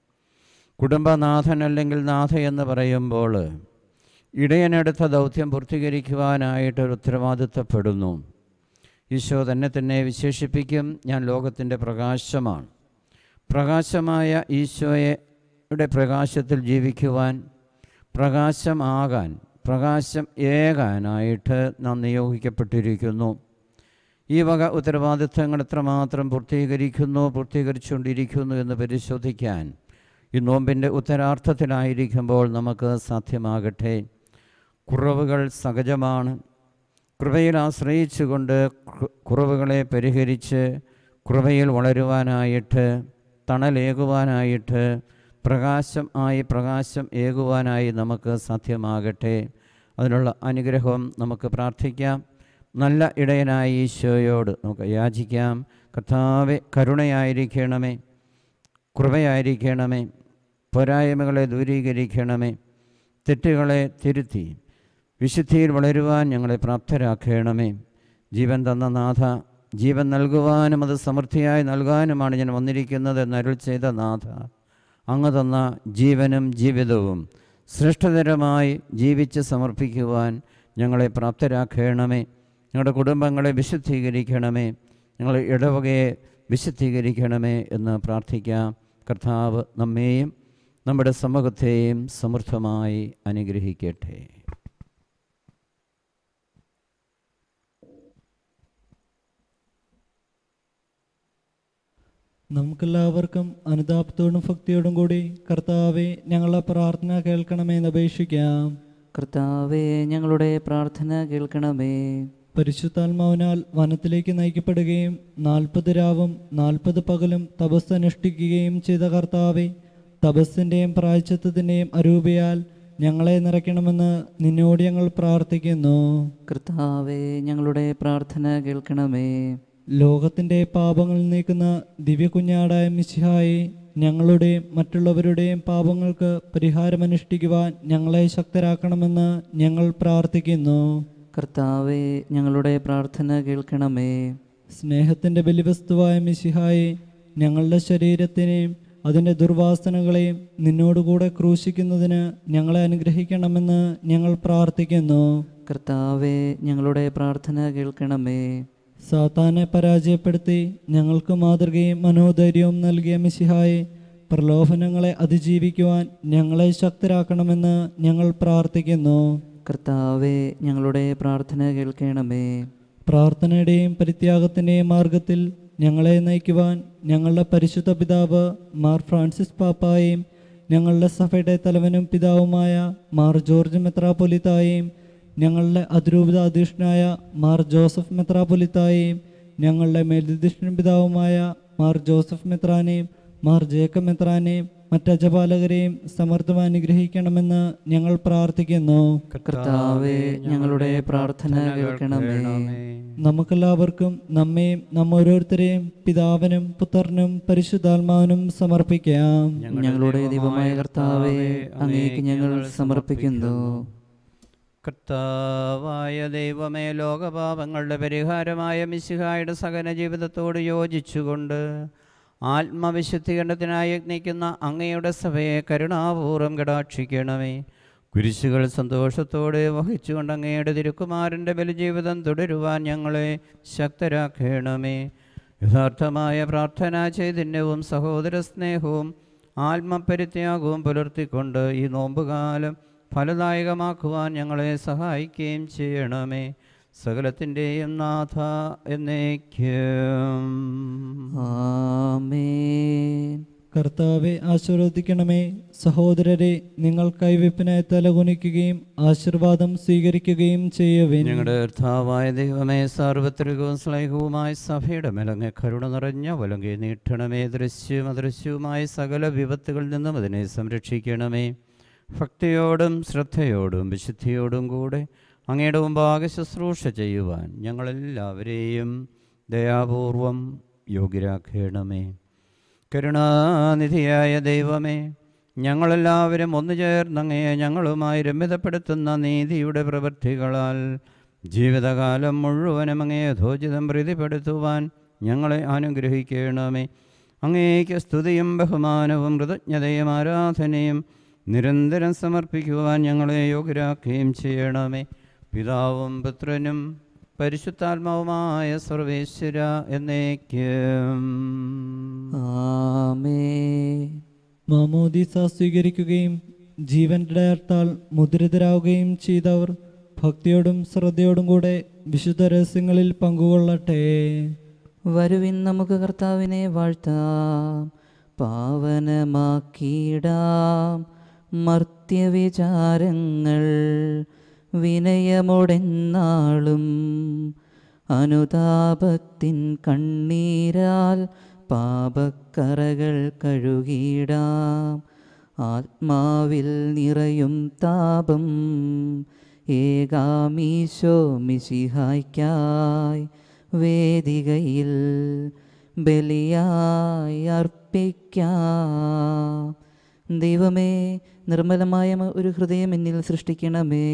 കുടുംബനാഥൻ അല്ലെങ്കിൽ നാഥ എന്ന് പറയുമ്പോൾ ഇടയനെടുത്ത ദൗത്യം പൂർത്തീകരിക്കുവാനായിട്ട് ഒരു ഉത്തരവാദിത്തപ്പെടുന്നു ഈശോ തന്നെ തന്നെ വിശേഷിപ്പിക്കും ഞാൻ ലോകത്തിൻ്റെ പ്രകാശമാണ് പ്രകാശമായ ഈശോയുടെ പ്രകാശത്തിൽ ജീവിക്കുവാൻ പ്രകാശമാകാൻ പ്രകാശം ഏകാനായിട്ട് നാം നിയോഗിക്കപ്പെട്ടിരിക്കുന്നു ഈ വക ഉത്തരവാദിത്തങ്ങൾ എത്രമാത്രം പൂർത്തീകരിക്കുന്നു പൂർത്തീകരിച്ചുകൊണ്ടിരിക്കുന്നു എന്ന് പരിശോധിക്കാൻ ഈ നോമ്പിൻ്റെ ഉത്തരാർത്ഥത്തിലായിരിക്കുമ്പോൾ നമുക്ക് സാധ്യമാകട്ടെ കുറവുകൾ സഹജമാണ് കൃപയിൽ ആശ്രയിച്ചുകൊണ്ട് കു- കുറവുകളെ പരിഹരിച്ച് കൃപയിൽ വളരുവാനായിട്ട് തണലേകുവാനായിട്ട് പ്രകാശം ആയി പ്രകാശം ഏകുവാനായി നമുക്ക് സാധ്യമാകട്ടെ അതിനുള്ള അനുഗ്രഹം നമുക്ക് പ്രാർത്ഥിക്കാം നല്ല ഇടയനായ ഈശോയോട് നമുക്ക് യാചിക്കാം കർത്താവെ കരുണയായിരിക്കണമേ കൃപയായിരിക്കണമേ പോരായ്മകളെ ദൂരീകരിക്കണമേ തെറ്റുകളെ തിരുത്തി വിശുദ്ധിയിൽ വളരുവാൻ ഞങ്ങളെ പ്രാപ്തരാക്കണമേ ജീവൻ തന്ന നാഥ ജീവൻ നൽകുവാനും അത് സമൃദ്ധിയായി നൽകാനുമാണ് ഞാൻ വന്നിരിക്കുന്നത് എന്നരുൾ ചെയ്ത നാഥ അങ്ങ് തന്ന ജീവനും ജീവിതവും ശ്രേഷ്ഠതരമായി ജീവിച്ച് സമർപ്പിക്കുവാൻ ഞങ്ങളെ പ്രാപ്തരാക്കണമേ ഞങ്ങളുടെ കുടുംബങ്ങളെ വിശുദ്ധീകരിക്കണമേ ഞങ്ങളുടെ ഇടവകയെ വിശുദ്ധീകരിക്കണമേ എന്ന് പ്രാർത്ഥിക്കാം കർത്താവ് നമ്മെയും നമ്മുടെ സമൂഹത്തെയും സമൃദ്ധമായി അനുഗ്രഹിക്കട്ടെ നമുക്കെല്ലാവർക്കും അനുതാപത്തോടും ഭക്തിയോടും കൂടി കർത്താവെ ഞങ്ങളെ പ്രാർത്ഥന കേൾക്കണമെന്ന് അപേക്ഷിക്കാം കർത്താവെ ഞങ്ങളുടെ പ്രാർത്ഥന കേൾക്കണമേ പരിശുദ്ധാത്മാവിനാൽ വനത്തിലേക്ക് നയിക്കപ്പെടുകയും നാൽപ്പത് രാവും നാൽപ്പത് പകലും തപസ് അനുഷ്ഠിക്കുകയും ചെയ്ത കർത്താവെ തപസ്സിൻ്റെയും പ്രായച്ചത്വത്തിൻ്റെയും അരൂപയാൽ ഞങ്ങളെ നിറയ്ക്കണമെന്ന് നിന്നോട് ഞങ്ങൾ പ്രാർത്ഥിക്കുന്നു കർത്താവെ ഞങ്ങളുടെ പ്രാർത്ഥന കേൾക്കണമേ ലോകത്തിൻ്റെ പാപങ്ങൾ നീക്കുന്ന ദിവ്യകുഞ്ഞാടായ മിശിഹായി ഞങ്ങളുടെയും മറ്റുള്ളവരുടെയും പാപങ്ങൾക്ക് പരിഹാരമനുഷ്ഠിക്കുവാൻ ഞങ്ങളെ ശക്തരാക്കണമെന്ന് ഞങ്ങൾ പ്രാർത്ഥിക്കുന്നു കർത്താവെ ഞങ്ങളുടെ പ്രാർത്ഥന കേൾക്കണമേ സ്നേഹത്തിൻ്റെ ബലിവസ്തുവായ മിശിഹായി ഞങ്ങളുടെ ശരീരത്തിനെയും അതിൻ്റെ ദുർവാസനകളെയും നിന്നോടുകൂടെ ക്രൂശിക്കുന്നതിന് ഞങ്ങളെ അനുഗ്രഹിക്കണമെന്ന് ഞങ്ങൾ പ്രാർത്ഥിക്കുന്നു കർത്താവെ ഞങ്ങളുടെ പ്രാർത്ഥന കേൾക്കണമേ സാത്താനെ പരാജയപ്പെടുത്തി ഞങ്ങൾക്ക് മാതൃകയും മനോധൈര്യവും നൽകിയ മിശിഹായെ പ്രലോഭനങ്ങളെ അതിജീവിക്കുവാൻ ഞങ്ങളെ ശക്തരാക്കണമെന്ന് ഞങ്ങൾ പ്രാർത്ഥിക്കുന്നു കർത്താവെ ഞങ്ങളുടെ പ്രാർത്ഥന കേൾക്കണമേ പ്രാർത്ഥനയുടെയും പരിത്യാഗത്തിൻ്റെയും മാർഗത്തിൽ ഞങ്ങളെ നയിക്കുവാൻ ഞങ്ങളുടെ പരിശുദ്ധ പിതാവ് മാർ ഫ്രാൻസിസ് പാപ്പായെയും ഞങ്ങളുടെ സഭയുടെ തലവനും പിതാവുമായ മാർ ജോർജ് മെത്രാപൊലിത്തായെയും ഞങ്ങളുടെ അതിരൂപത അധ്യക്ഷനായ മാർ ജോസഫ് മെത്രാപൊലിത്തായെയും ഞങ്ങളുടെ മേൽദിഷ്ണ പിതാവുമായ മാർ ജോസഫ് മെത്രാനെയും മാർ ജേക്കബ് മെത്രാനെയും മറ്റജപാലകരെയും സമർത്ഥമായി അനുഗ്രഹിക്കണമെന്ന് ഞങ്ങൾ പ്രാർത്ഥിക്കുന്നു കർത്താവെ ഞങ്ങളുടെ പ്രാർത്ഥന കേൾക്കണമേ നമുക്കെല്ലാവർക്കും നമ്മെയും നമ്മ ഓരോരുത്തരെയും പിതാവിനും പുത്രനും പരിശുദ്ധാത്മാവിനും സമർപ്പിക്കാം ഞങ്ങളുടെ ദൈവമായ കർത്താവെ അങ്ങേക്ക് ഞങ്ങൾ സമർപ്പിക്കുന്നു കർത്താവായ ദൈവമേ ലോകപാപങ്ങളുടെ പരിഹാരമായ മിശിഹായുടെ സകല ജീവിതത്തോട് യോജിച്ചുകൊണ്ട് ആത്മവിശുദ്ധീകരണത്തിനായി യജ്ഞിക്കുന്ന അങ്ങയുടെ സഭയെ കരുണാപൂർവ്വം കടാക്ഷിക്കണമേ കുരിശുകൾ സന്തോഷത്തോടെ വഹിച്ചുകൊണ്ട് അങ്ങയുടെ തിരുക്കുമാരൻ്റെ ബലിജീവിതം തുടരുവാൻ ഞങ്ങളെ ശക്തരാക്കണമേ യഥാർത്ഥമായ പ്രാർത്ഥനാ ചൈതന്യവും സഹോദര സ്നേഹവും ആത്മപരിത്യാഗവും പുലർത്തിക്കൊണ്ട് ഈ നോമ്പുകാലം ഫലദായകമാക്കുവാൻ ഞങ്ങളെ സഹായിക്കുകയും ചെയ്യണമേ സകലത്തിൻ്റെയും നാഥ എന്നേക്കും ആമേൻ കർത്താവെ ആശീർവദിക്കണമേ സഹോദരരെ നിങ്ങൾ കൈവെപ്പിനായി തലകുനിക്കുകയും ആശീർവാദം സ്വീകരിക്കുകയും ചെയ്യുവിൻ ഞങ്ങളുടെ കർത്താവായ ദൈവമേ സാർവത്രികവും സ്നേഹവുമായ സഭയുടെ മേലങ്ങ് കരുണ നിറഞ്ഞ വലങ്കി നീട്ടണമേ ദൃശ്യവും അദൃശ്യവുമായ സകല വിപത്തുകളിൽ നിന്നും അതിനെ സംരക്ഷിക്കണമേ ഭക്തിയോടും ശ്രദ്ധയോടും വിശുദ്ധിയോടും കൂടെ അങ്ങയുടെ മുമ്പാകെ ശുശ്രൂഷ ചെയ്യുവാൻ ഞങ്ങളെല്ലാവരെയും ദയാപൂർവം യോഗ്യരാക്കണമേ കരുണാനിധിയായ ദൈവമേ ഞങ്ങളെല്ലാവരും ഒന്നു ചേർന്നങ്ങയെ ഞങ്ങളുമായി രമ്യതപ്പെടുത്തുന്ന നീതിയുടെ പ്രവൃത്തികളാൽ ജീവിതകാലം മുഴുവനും അങ്ങേ യഥോചിതം പ്രീതിപ്പെടുത്തുവാൻ ഞങ്ങളെ അനുഗ്രഹിക്കണമേ അങ്ങേക്ക് സ്തുതിയും ബഹുമാനവും കൃതജ്ഞതയും ആരാധനയും നിരന്തരം സമർപ്പിക്കുവാൻ ഞങ്ങളെ യോഗ്യരാക്കുകയും ചെയ്യണമേ പിതാവും പുത്രനും പരിശുദ്ധാത്മാവുമായ സർവേശ്വര എന്നേക്കും ആമേൻ മാമോദീസ സ്വീകരിക്കുകയും ജീവന്റെ ഡയർത്താൽ മുദ്രിതരാവുകയും ചെയ്തവർ ഭക്തിയോടും ശ്രദ്ധയോടും കൂടെ വിശുദ്ധ രഹസ്യങ്ങളിൽ പങ്കുകൊള്ളട്ടെ വരുവിൻ നമുക്ക് കർത്താവിനെ വാഴ്ത്താം പാവനമാക്കിയിടാം മർത്യവിചാരങ്ങൾ വിനയമൊടെന്നാളും അനുതാപത്തിൻ കണ്ണീരാൽ പാപക്കറകൾ കഴുകിയിടാം ആത്മാവിൽ നിറയും താപം ഏകാമീശോ മിശിഹായ്ക്കായി വേദികയിൽ ബലിയായി അർപ്പിക്കാം ദൈവമേ നിർമ്മലമായ മ- ഒരു ഹൃദയം എന്നിൽ സൃഷ്ടിക്കണമേ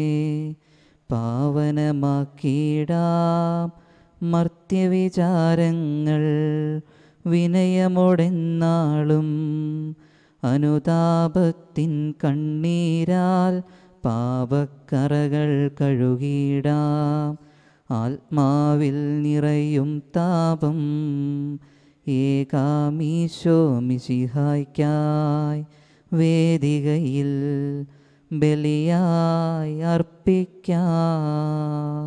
പാവനമാക്കിയിടാം മർത്യവിചാരങ്ങൾ വിനയമൊടെന്നാളും അനുതാപത്തിൻ കണ്ണീരാൽ പാപക്കറകൾ കഴുകിയിടാം ആത്മാവിൽ നിറയും താപം ഏകാമീശോ മിശിഹായ്ക്കായി വേദികയിൽ ബലിയായി അർപ്പിക്കാം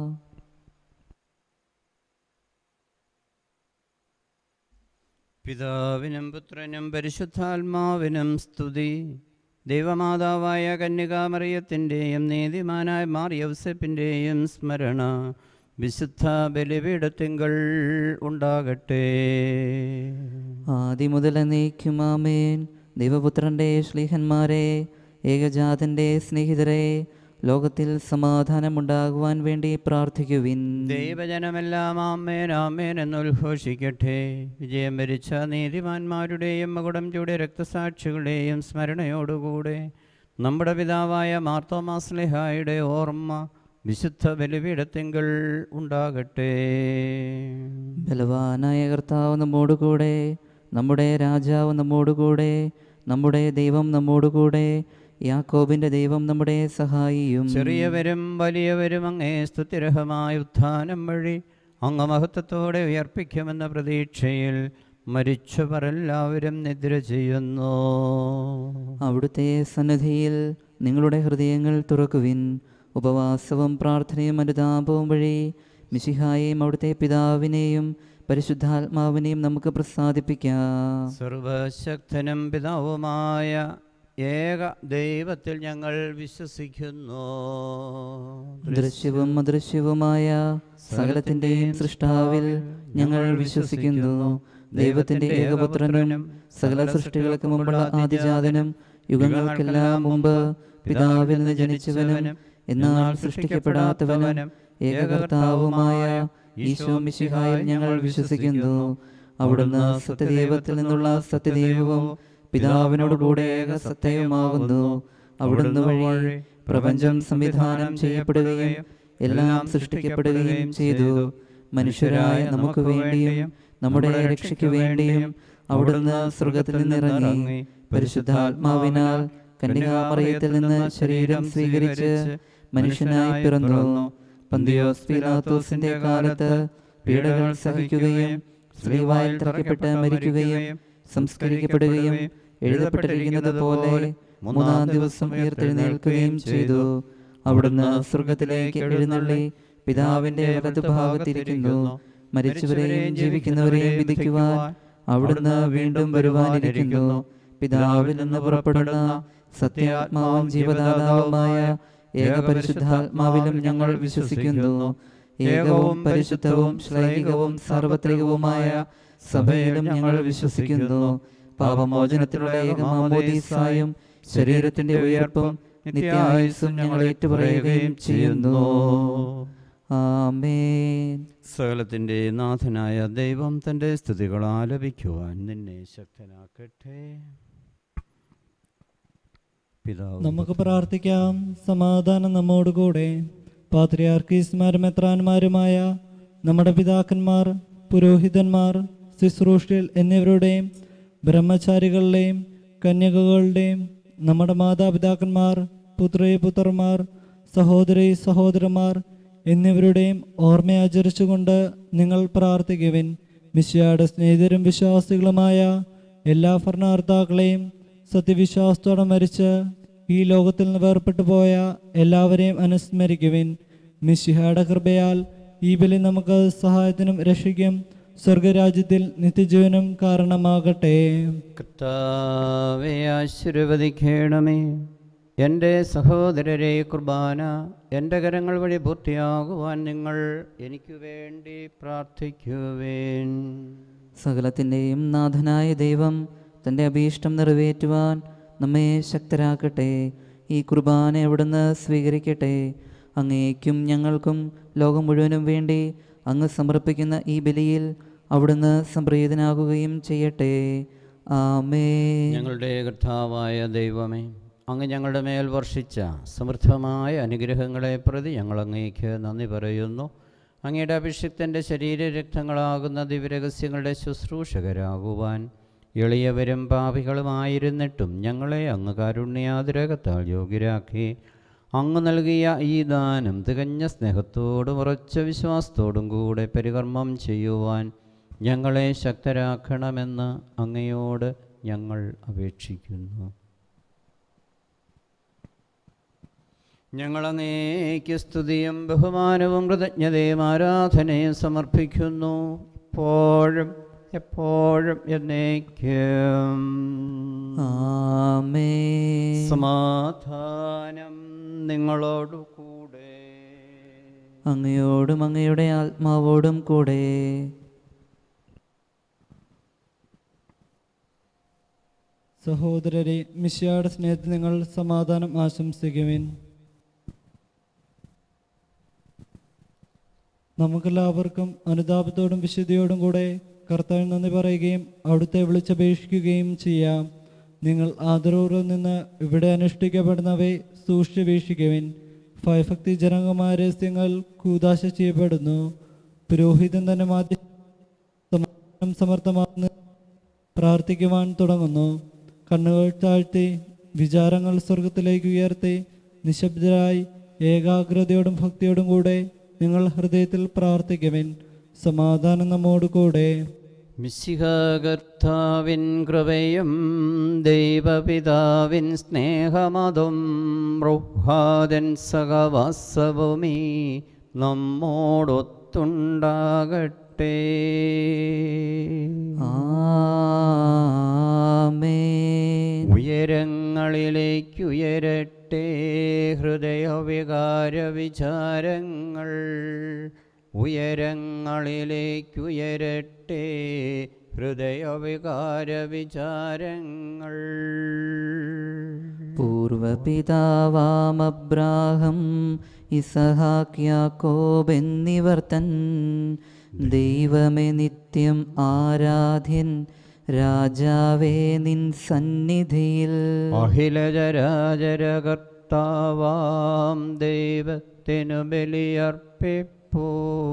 പിതാവിനും പുത്രനും പരിശുദ്ധാത്മാവിനും സ്തുതി ദൈവമാതാവായ കന്യകാമറിയത്തിൻ്റെയും നീതിമാനായ മാറിയൗസപ്പിൻ്റെയും സ്മരണ വിശുദ്ധ ബലിപീഠത്തിങ്കൾ ഉണ്ടാകട്ടെ ആദ്യം മുതൽ നീക്കുമാമേൻ ദൈവപുത്രൻ്റെ ശ്ലീഹന്മാരെ ഏകജാതന്റെ സ്നേഹിതരെ ലോകത്തിൽ സമാധാനമുണ്ടാകുവാൻ വേണ്ടി പ്രാർത്ഥിക്കുവിൻ ദൈവജനമെല്ലാം ആമേൻ ആമേൻ എന്ന് ഉദ്ഘോഷിക്കട്ടെ വിജയം വരിച്ച നീതിമാന്മാരുടെയും മകുടം ചൂടെ രക്തസാക്ഷികളുടെയും സ്മരണയോടുകൂടെ നമ്മുടെ പിതാവായ മാർത്തോമാസ്ലിഹായുടെ ഓർമ്മ വിശുദ്ധ ബലിപീഠത്തിങ്കൾ ഉണ്ടാകട്ടെ ബലവാനായ കർത്താവ് നമ്മോടുകൂടെ നമ്മുടെ രാജാവ് നമ്മോടുകൂടെ നമ്മുടെ ദൈവം നമ്മോടുകൂടെ യാക്കോബിന്റെ ദൈവം നമ്മുടെ സഹായിയും ചെറിയവരും വലിയവരും അങ്ങേ സ്തുതിരഹമായ ഉത്ഥാനം വഴി അങ്ങ് മഹത്വത്തോടെ ഉയർപ്പിക്കുമെന്ന പ്രതീക്ഷയിൽ മരിച്ചവരെല്ലാവരും നിദ്ര ചെയ്യുന്നു അവിടുത്തെ സന്നിധിയിൽ നിങ്ങളുടെ ഹൃദയങ്ങൾ തുറക്കുവിൻ ഉപവാസവും പ്രാർത്ഥനയും അനുതാപവും വഴി മിശിഹായെയും അവിടുത്തെ പിതാവിനെയും പരിശുദ്ധാത്മാവിനെയും നമുക്ക് പ്രസാദിപ്പിക്കാം സർവശക്തനും പിതാവുമായ ഏക ദൈവത്തിൽ ഞങ്ങൾ വിശ്വസിക്കുന്നു ദൃശ്യവും അദൃശ്യവുമായ സകലത്തിന്റെയും സൃഷ്ടാവിൽ ഞങ്ങൾ വിശ്വസിക്കുന്നു ദൈവത്തിന്റെ ഏകപുത്രനും സകല സൃഷ്ടികൾക്ക് മുമ്പുള്ള ആദിജാതനും യുഗങ്ങൾക്കെല്ലാം മുമ്പ് പിതാവിൽ നിന്ന് ജനിച്ചവനും എന്നാൽ സൃഷ്ടിക്കപ്പെടാത്തവനും ഏകകർത്താവുമായ ഈശോ മിശിഹായിൽ ഞങ്ങൾ വിശ്വസിക്കുന്നു അവിടുന്ന് സത്യദൈവത്തിൽ നിന്നുള്ള സത്യദൈവവും പിതാവിനോടുകൂടെ ഏക സത്യവുമാകുന്നു അവിടുന്ന് വഴി പ്രപഞ്ചം സംവിധാനം ചെയ്യപ്പെടുകയും എല്ലാം സൃഷ്ടിക്കപ്പെടുകയും ചെയ്തു മനുഷ്യരായ നമുക്ക് വേണ്ടിയും നമ്മുടെ രക്ഷയ്ക്ക് വേണ്ടിയും അവിടുന്ന് സ്വർഗത്തിൽ നിന്നിറങ്ങി പരിശുദ്ധാത്മാവിനാൽ കന്യകാമറിയത്തിൽ നിന്ന് ശരീരം സ്വീകരിച്ച് മനുഷ്യനായി പിറന്നു പന്തിയോസ് പീലാത്തോസിന്റെ കാലത്ത് പീഡകൾ സഹിക്കുകയും സ്ത്രീവായിൽ തറക്കപ്പെട്ട് മരിക്കുകയും സംസ്കരിക്കപ്പെടുകയും എഴുതപ്പെട്ടിരിക്കുന്നത് പോലെ മൂന്നാം ദിവസം ഉയർത്തെഴുന്നേൽക്കുകയും ചെയ്തു അവിടുന്ന് സ്വർഗത്തിലേക്ക് എഴുന്നള്ളി പിതാവിന്റെ വലതുഭാഗത്തിരിക്കുന്നു മരിച്ചവരെയും ജീവിക്കുന്നവരെയും വിധിക്കുവാൻ അവിടുന്ന് വീണ്ടും വരുവാനിരിക്കുന്നു പിതാവിൽ നിന്ന് പുറപ്പെടുന്ന സത്യാത്മാവും ജീവദാതാവുമായ ഏകപരിശുദ്ധാത്മാവിലും ഞങ്ങൾ വിശ്വസിക്കുന്നു ഏകവും പരിശുദ്ധവും ശ്ലൈകികവും സാർവത്രികവുമായ സഭയിലും ഞങ്ങൾ വിശ്വസിക്കുന്നു പാപമോചനത്തിലുള്ള ഏകമാമോദീസായും ശരീരത്തിന്റെ ഉയർപ്പും നിത്യായുസ്സും ഞങ്ങൾ ഏറ്റുപറയുകയും ചെയ്യുന്നു ആമേൻ സകലത്തിൻ്റെ നാഥനായ ദൈവം തൻ്റെ സ്തുതികൾ ആലപിക്കുവാൻ നിന്നെ ശക്തനാക്കട്ടെ പിതാവ് നമുക്ക് പ്രാർത്ഥിക്കാം സമാധാനം നമ്മോടുകൂടെ പാത്രിയാർക്കീസ്മാരും മെത്രാന്മാരുമായ നമ്മുടെ പിതാക്കന്മാർ പുരോഹിതന്മാർ ശുശ്രൂഷകൾ എന്നിവരുടെയും ബ്രഹ്മചാരികളുടെയും കന്യകകളുടെയും നമ്മുടെ മാതാപിതാക്കന്മാർ പുത്രി പുത്രന്മാർ സഹോദരി സഹോദരന്മാർ എന്നിവരുടെയും ഓർമ്മയാചരിച്ചുകൊണ്ട് നിങ്ങൾ പ്രാർത്ഥിക്കുവിൻ മിശ്യയുടെ സ്നേഹിതരും വിശ്വാസികളുമായ എല്ലാ ഭരണകർത്താക്കളെയും സത്യവിശ്വാസത്തോടെ മരിച്ച് ഈ ലോകത്തിൽ നിന്ന് വേർപെട്ടു പോയ എല്ലാവരെയും അനുസ്മരിക്കുവിൻ മിശിഹയുടെ കൃപയാൽ ഈ ബലി നമുക്ക് സഹായത്തിനും രക്ഷയ്ക്കും സ്വർഗരാജ്യത്തിൽ നിത്യജീവനും കാരണമാകട്ടെ കർത്താവെ ആശീർവദിക്കണമേ എൻ്റെ സഹോദരരെ കുർബാന എൻ്റെ കരങ്ങൾ വഴി പൂർത്തിയാകുവാൻ നിങ്ങൾ എനിക്ക് വേണ്ടി പ്രാർത്ഥിക്കുവേൻ സകലത്തിൻ്റെയും നാഥനായ ദൈവം തൻ്റെ അഭീഷ്ടം നിറവേറ്റുവാൻ നമ്മെ ശക്തരാക്കട്ടെ ഈ കുർബാന അവിടുന്ന് സ്വീകരിക്കട്ടെ അങ്ങേക്കും ഞങ്ങൾക്കും ലോകം മുഴുവനും വേണ്ടി അങ്ങ് സമർപ്പിക്കുന്ന ഈ ബലിയിൽ അവിടുന്ന് സംപ്രീതനാകുകയും ചെയ്യട്ടെ ആമേ ഞങ്ങളുടെ കർത്താവായ ദൈവമേ അങ്ങ് ഞങ്ങളുടെ മേൽ വർഷിച്ച സമൃദ്ധമായ അനുഗ്രഹങ്ങളെ പ്രതി ഞങ്ങൾ അങ്ങേക്ക് നന്ദി പറയുന്നു അങ്ങയുടെ അഭിഷിക്തൻ്റെ ശരീരരക്തങ്ങളാകുന്ന ദിവ്യരഹസ്യങ്ങളുടെ ശുശ്രൂഷകരാകുവാൻ എളിയവരും പാപികളുമായിരുന്നിട്ടും ഞങ്ങളെ അങ്ങ് കാരുണ്യാതിരകത്താൽ യോഗ്യരാക്കി അങ്ങ് നൽകിയ ഈ ദാനം തികഞ്ഞ സ്നേഹത്തോടും ഉറച്ച വിശ്വാസത്തോടും കൂടെ പരികർമ്മം ചെയ്യുവാൻ ഞങ്ങളെ ശക്തരാക്കണമെന്ന് അങ്ങയോട് ഞങ്ങൾ അപേക്ഷിക്കുന്നു ഞങ്ങൾ അങ്ങേക്ക് സ്തുതിയും ബഹുമാനവും കൃതജ്ഞതയും ആരാധനയും സമർപ്പിക്കുന്നു എപ്പോഴും എപ്പോഴും എന്നേക്കും ആമേ സമാധാനം നിങ്ങളോടു കൂടെ അങ്ങയോടും അങ്ങയുടെ ആത്മാവോടും കൂടെ സഹോദരരെ മിശിയാട് സ്നേഹത്തിൽ നിങ്ങൾ സമാധാനം ആശംസിക്കുവിൻ നമുക്കെല്ലാവർക്കും അനുതാപത്തോടും വിശുദ്ധിയോടും കൂടെ കർത്താവിന് നന്ദി പറയുകയും അവിടുത്തെ വിളിച്ചപേക്ഷിക്കുകയും ചെയ്യാം നിങ്ങൾ ആദരവൂറിൽ നിന്ന് ഇവിടെ അനുഷ്ഠിക്കപ്പെടുന്നവയെ സൂക്ഷിച്ചു വീക്ഷിക്കുവിൻ ഭയഭക്തി ജനകമായ രഹസ്യങ്ങൾ കൂതാശ ചെയ്യപ്പെടുന്നു പുരോഹിതൻ തന്നെ മാധ്യ സമാധാനം സമർത്ഥമാകുന്ന പ്രാർത്ഥിക്കുവാൻ തുടങ്ങുന്നു കണ്ണുകൾ താഴ്ത്തി വിചാരങ്ങൾ സ്വർഗത്തിലേക്ക് ഉയർത്തി നിശബ്ദരായി ഏകാഗ്രതയോടും ഭക്തിയോടും കൂടെ നിങ്ങൾ ഹൃദയത്തിൽ പ്രാർത്ഥിക്കുവിൻ സമാധാനം നമ്മോട് കൂടെ മിശിഹകർത്താവിൻ കൃപയും ദൈവപിതാവിൻ സ്നേഹമതും റുഹാദൻ സഹവാസവുമീ നമ്മോടൊത്തുണ്ടാകട്ടെ ആമേൻ ഉയരങ്ങളിലേക്കുയരട്ടെ ഹൃദയവികാര വിചാരങ്ങൾ ഉയരങ്ങളിലേക്കുയരട്ടെ ഹൃദയവികാര വിചാരങ്ങൾ പൂർവപിതാവാം അബ്രാഹം ഇസഹാക്ക് യാക്കോബ് എന്നിവർ തൻ ദൈവമേ നിത്യം ആരാധ്യൻ രാജാവേ നിൻ സന്നിധിയിൽ അഖിലജരാജരകർത്താവാം ദൈവത്തിനു ബലിയർപ്പിപ്പൂ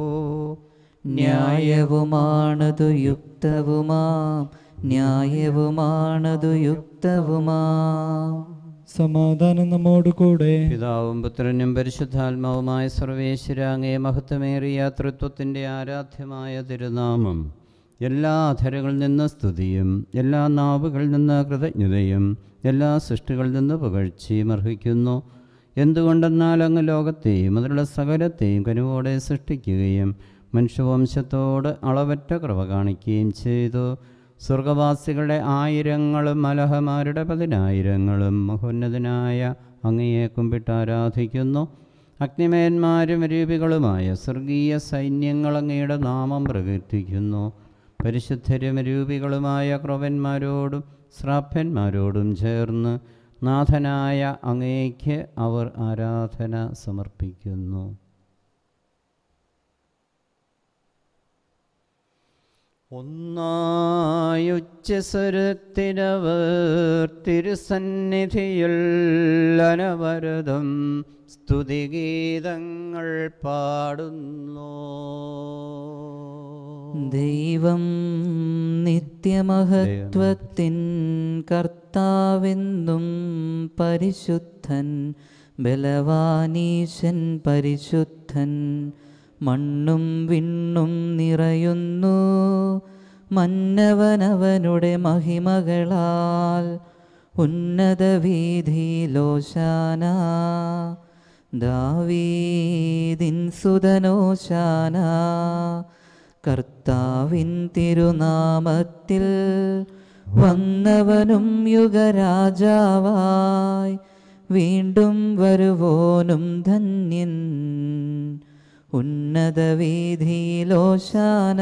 ന്യായവുമാണതു യുക്തവുമാം ന്യായവുമാണതു യുക്തവുമാം സമാധാനം നമ്മോട് കൂടെ പിതാവും പുത്രനും പരിശുദ്ധാത്മാവുമായ സർവേശ്വരാങ്ങേ മഹത്വമേറിയ തൃത്വത്തിൻ്റെ ആരാധ്യമായ തിരുനാമം എല്ലാ അധരകളിൽ നിന്ന് സ്തുതിയും എല്ലാ നാവുകളിൽ നിന്ന് കൃതജ്ഞതയും എല്ലാ സൃഷ്ടികളിൽ നിന്ന് പുകഴ്ചയും അർഹിക്കുന്നു എന്തുകൊണ്ടെന്നാൽ അങ്ങ് ലോകത്തെയും അതിലുള്ള സകലത്തെയും കനുവോടെ സൃഷ്ടിക്കുകയും മനുഷ്യവംശത്തോട് അളവറ്റ കൃപ കാണിക്കുകയും ചെയ്തു സ്വർഗവാസികളുടെ ആയിരങ്ങളും മലഹമാരുടെ പതിനായിരങ്ങളും മഹോന്നതനായ അങ്ങയെ കുമ്പിട്ട് ആരാധിക്കുന്നു അഗ്നിമേന്മാരും രൂപികളുമായ സ്വർഗീയ സൈന്യങ്ങൾ അങ്ങയുടെ നാമം പ്രകീർത്തിക്കുന്നു പരിശുദ്ധരും രൂപികളുമായ ക്രവന്മാരോടും ശ്രാപ്യന്മാരോടും ചേർന്ന് നാഥനായ അങ്ങേക്ക് അവർ ആരാധന സമർപ്പിക്കുന്നു ഒന്നായുച്ചസ്വരത്തിനവർ തിരുസന്നിധിയിൽ അനവരതം സ്തുതിഗീതങ്ങൾ പാടുന്നു ദൈവം നിത്യമഹത്വത്തിൻ കർത്താവെന്നും പരിശുദ്ധൻ ബലവാനീശൻ പരിശുദ്ധൻ മണ്ണും വിണ്ണും നിറയുന്നു മന്നവനവനുടെ മഹിമകളാൽ ഉന്നത വീതിയിലോശാന ദാവീദിൻ സുതനോശാന കർത്താവിൻ തിരുനാമത്തിൽ വന്നവനും യുഗരാജാവായി വീണ്ടും വരുവോനും ധന്യൻ ഉന്നത വീതിയിലോശാന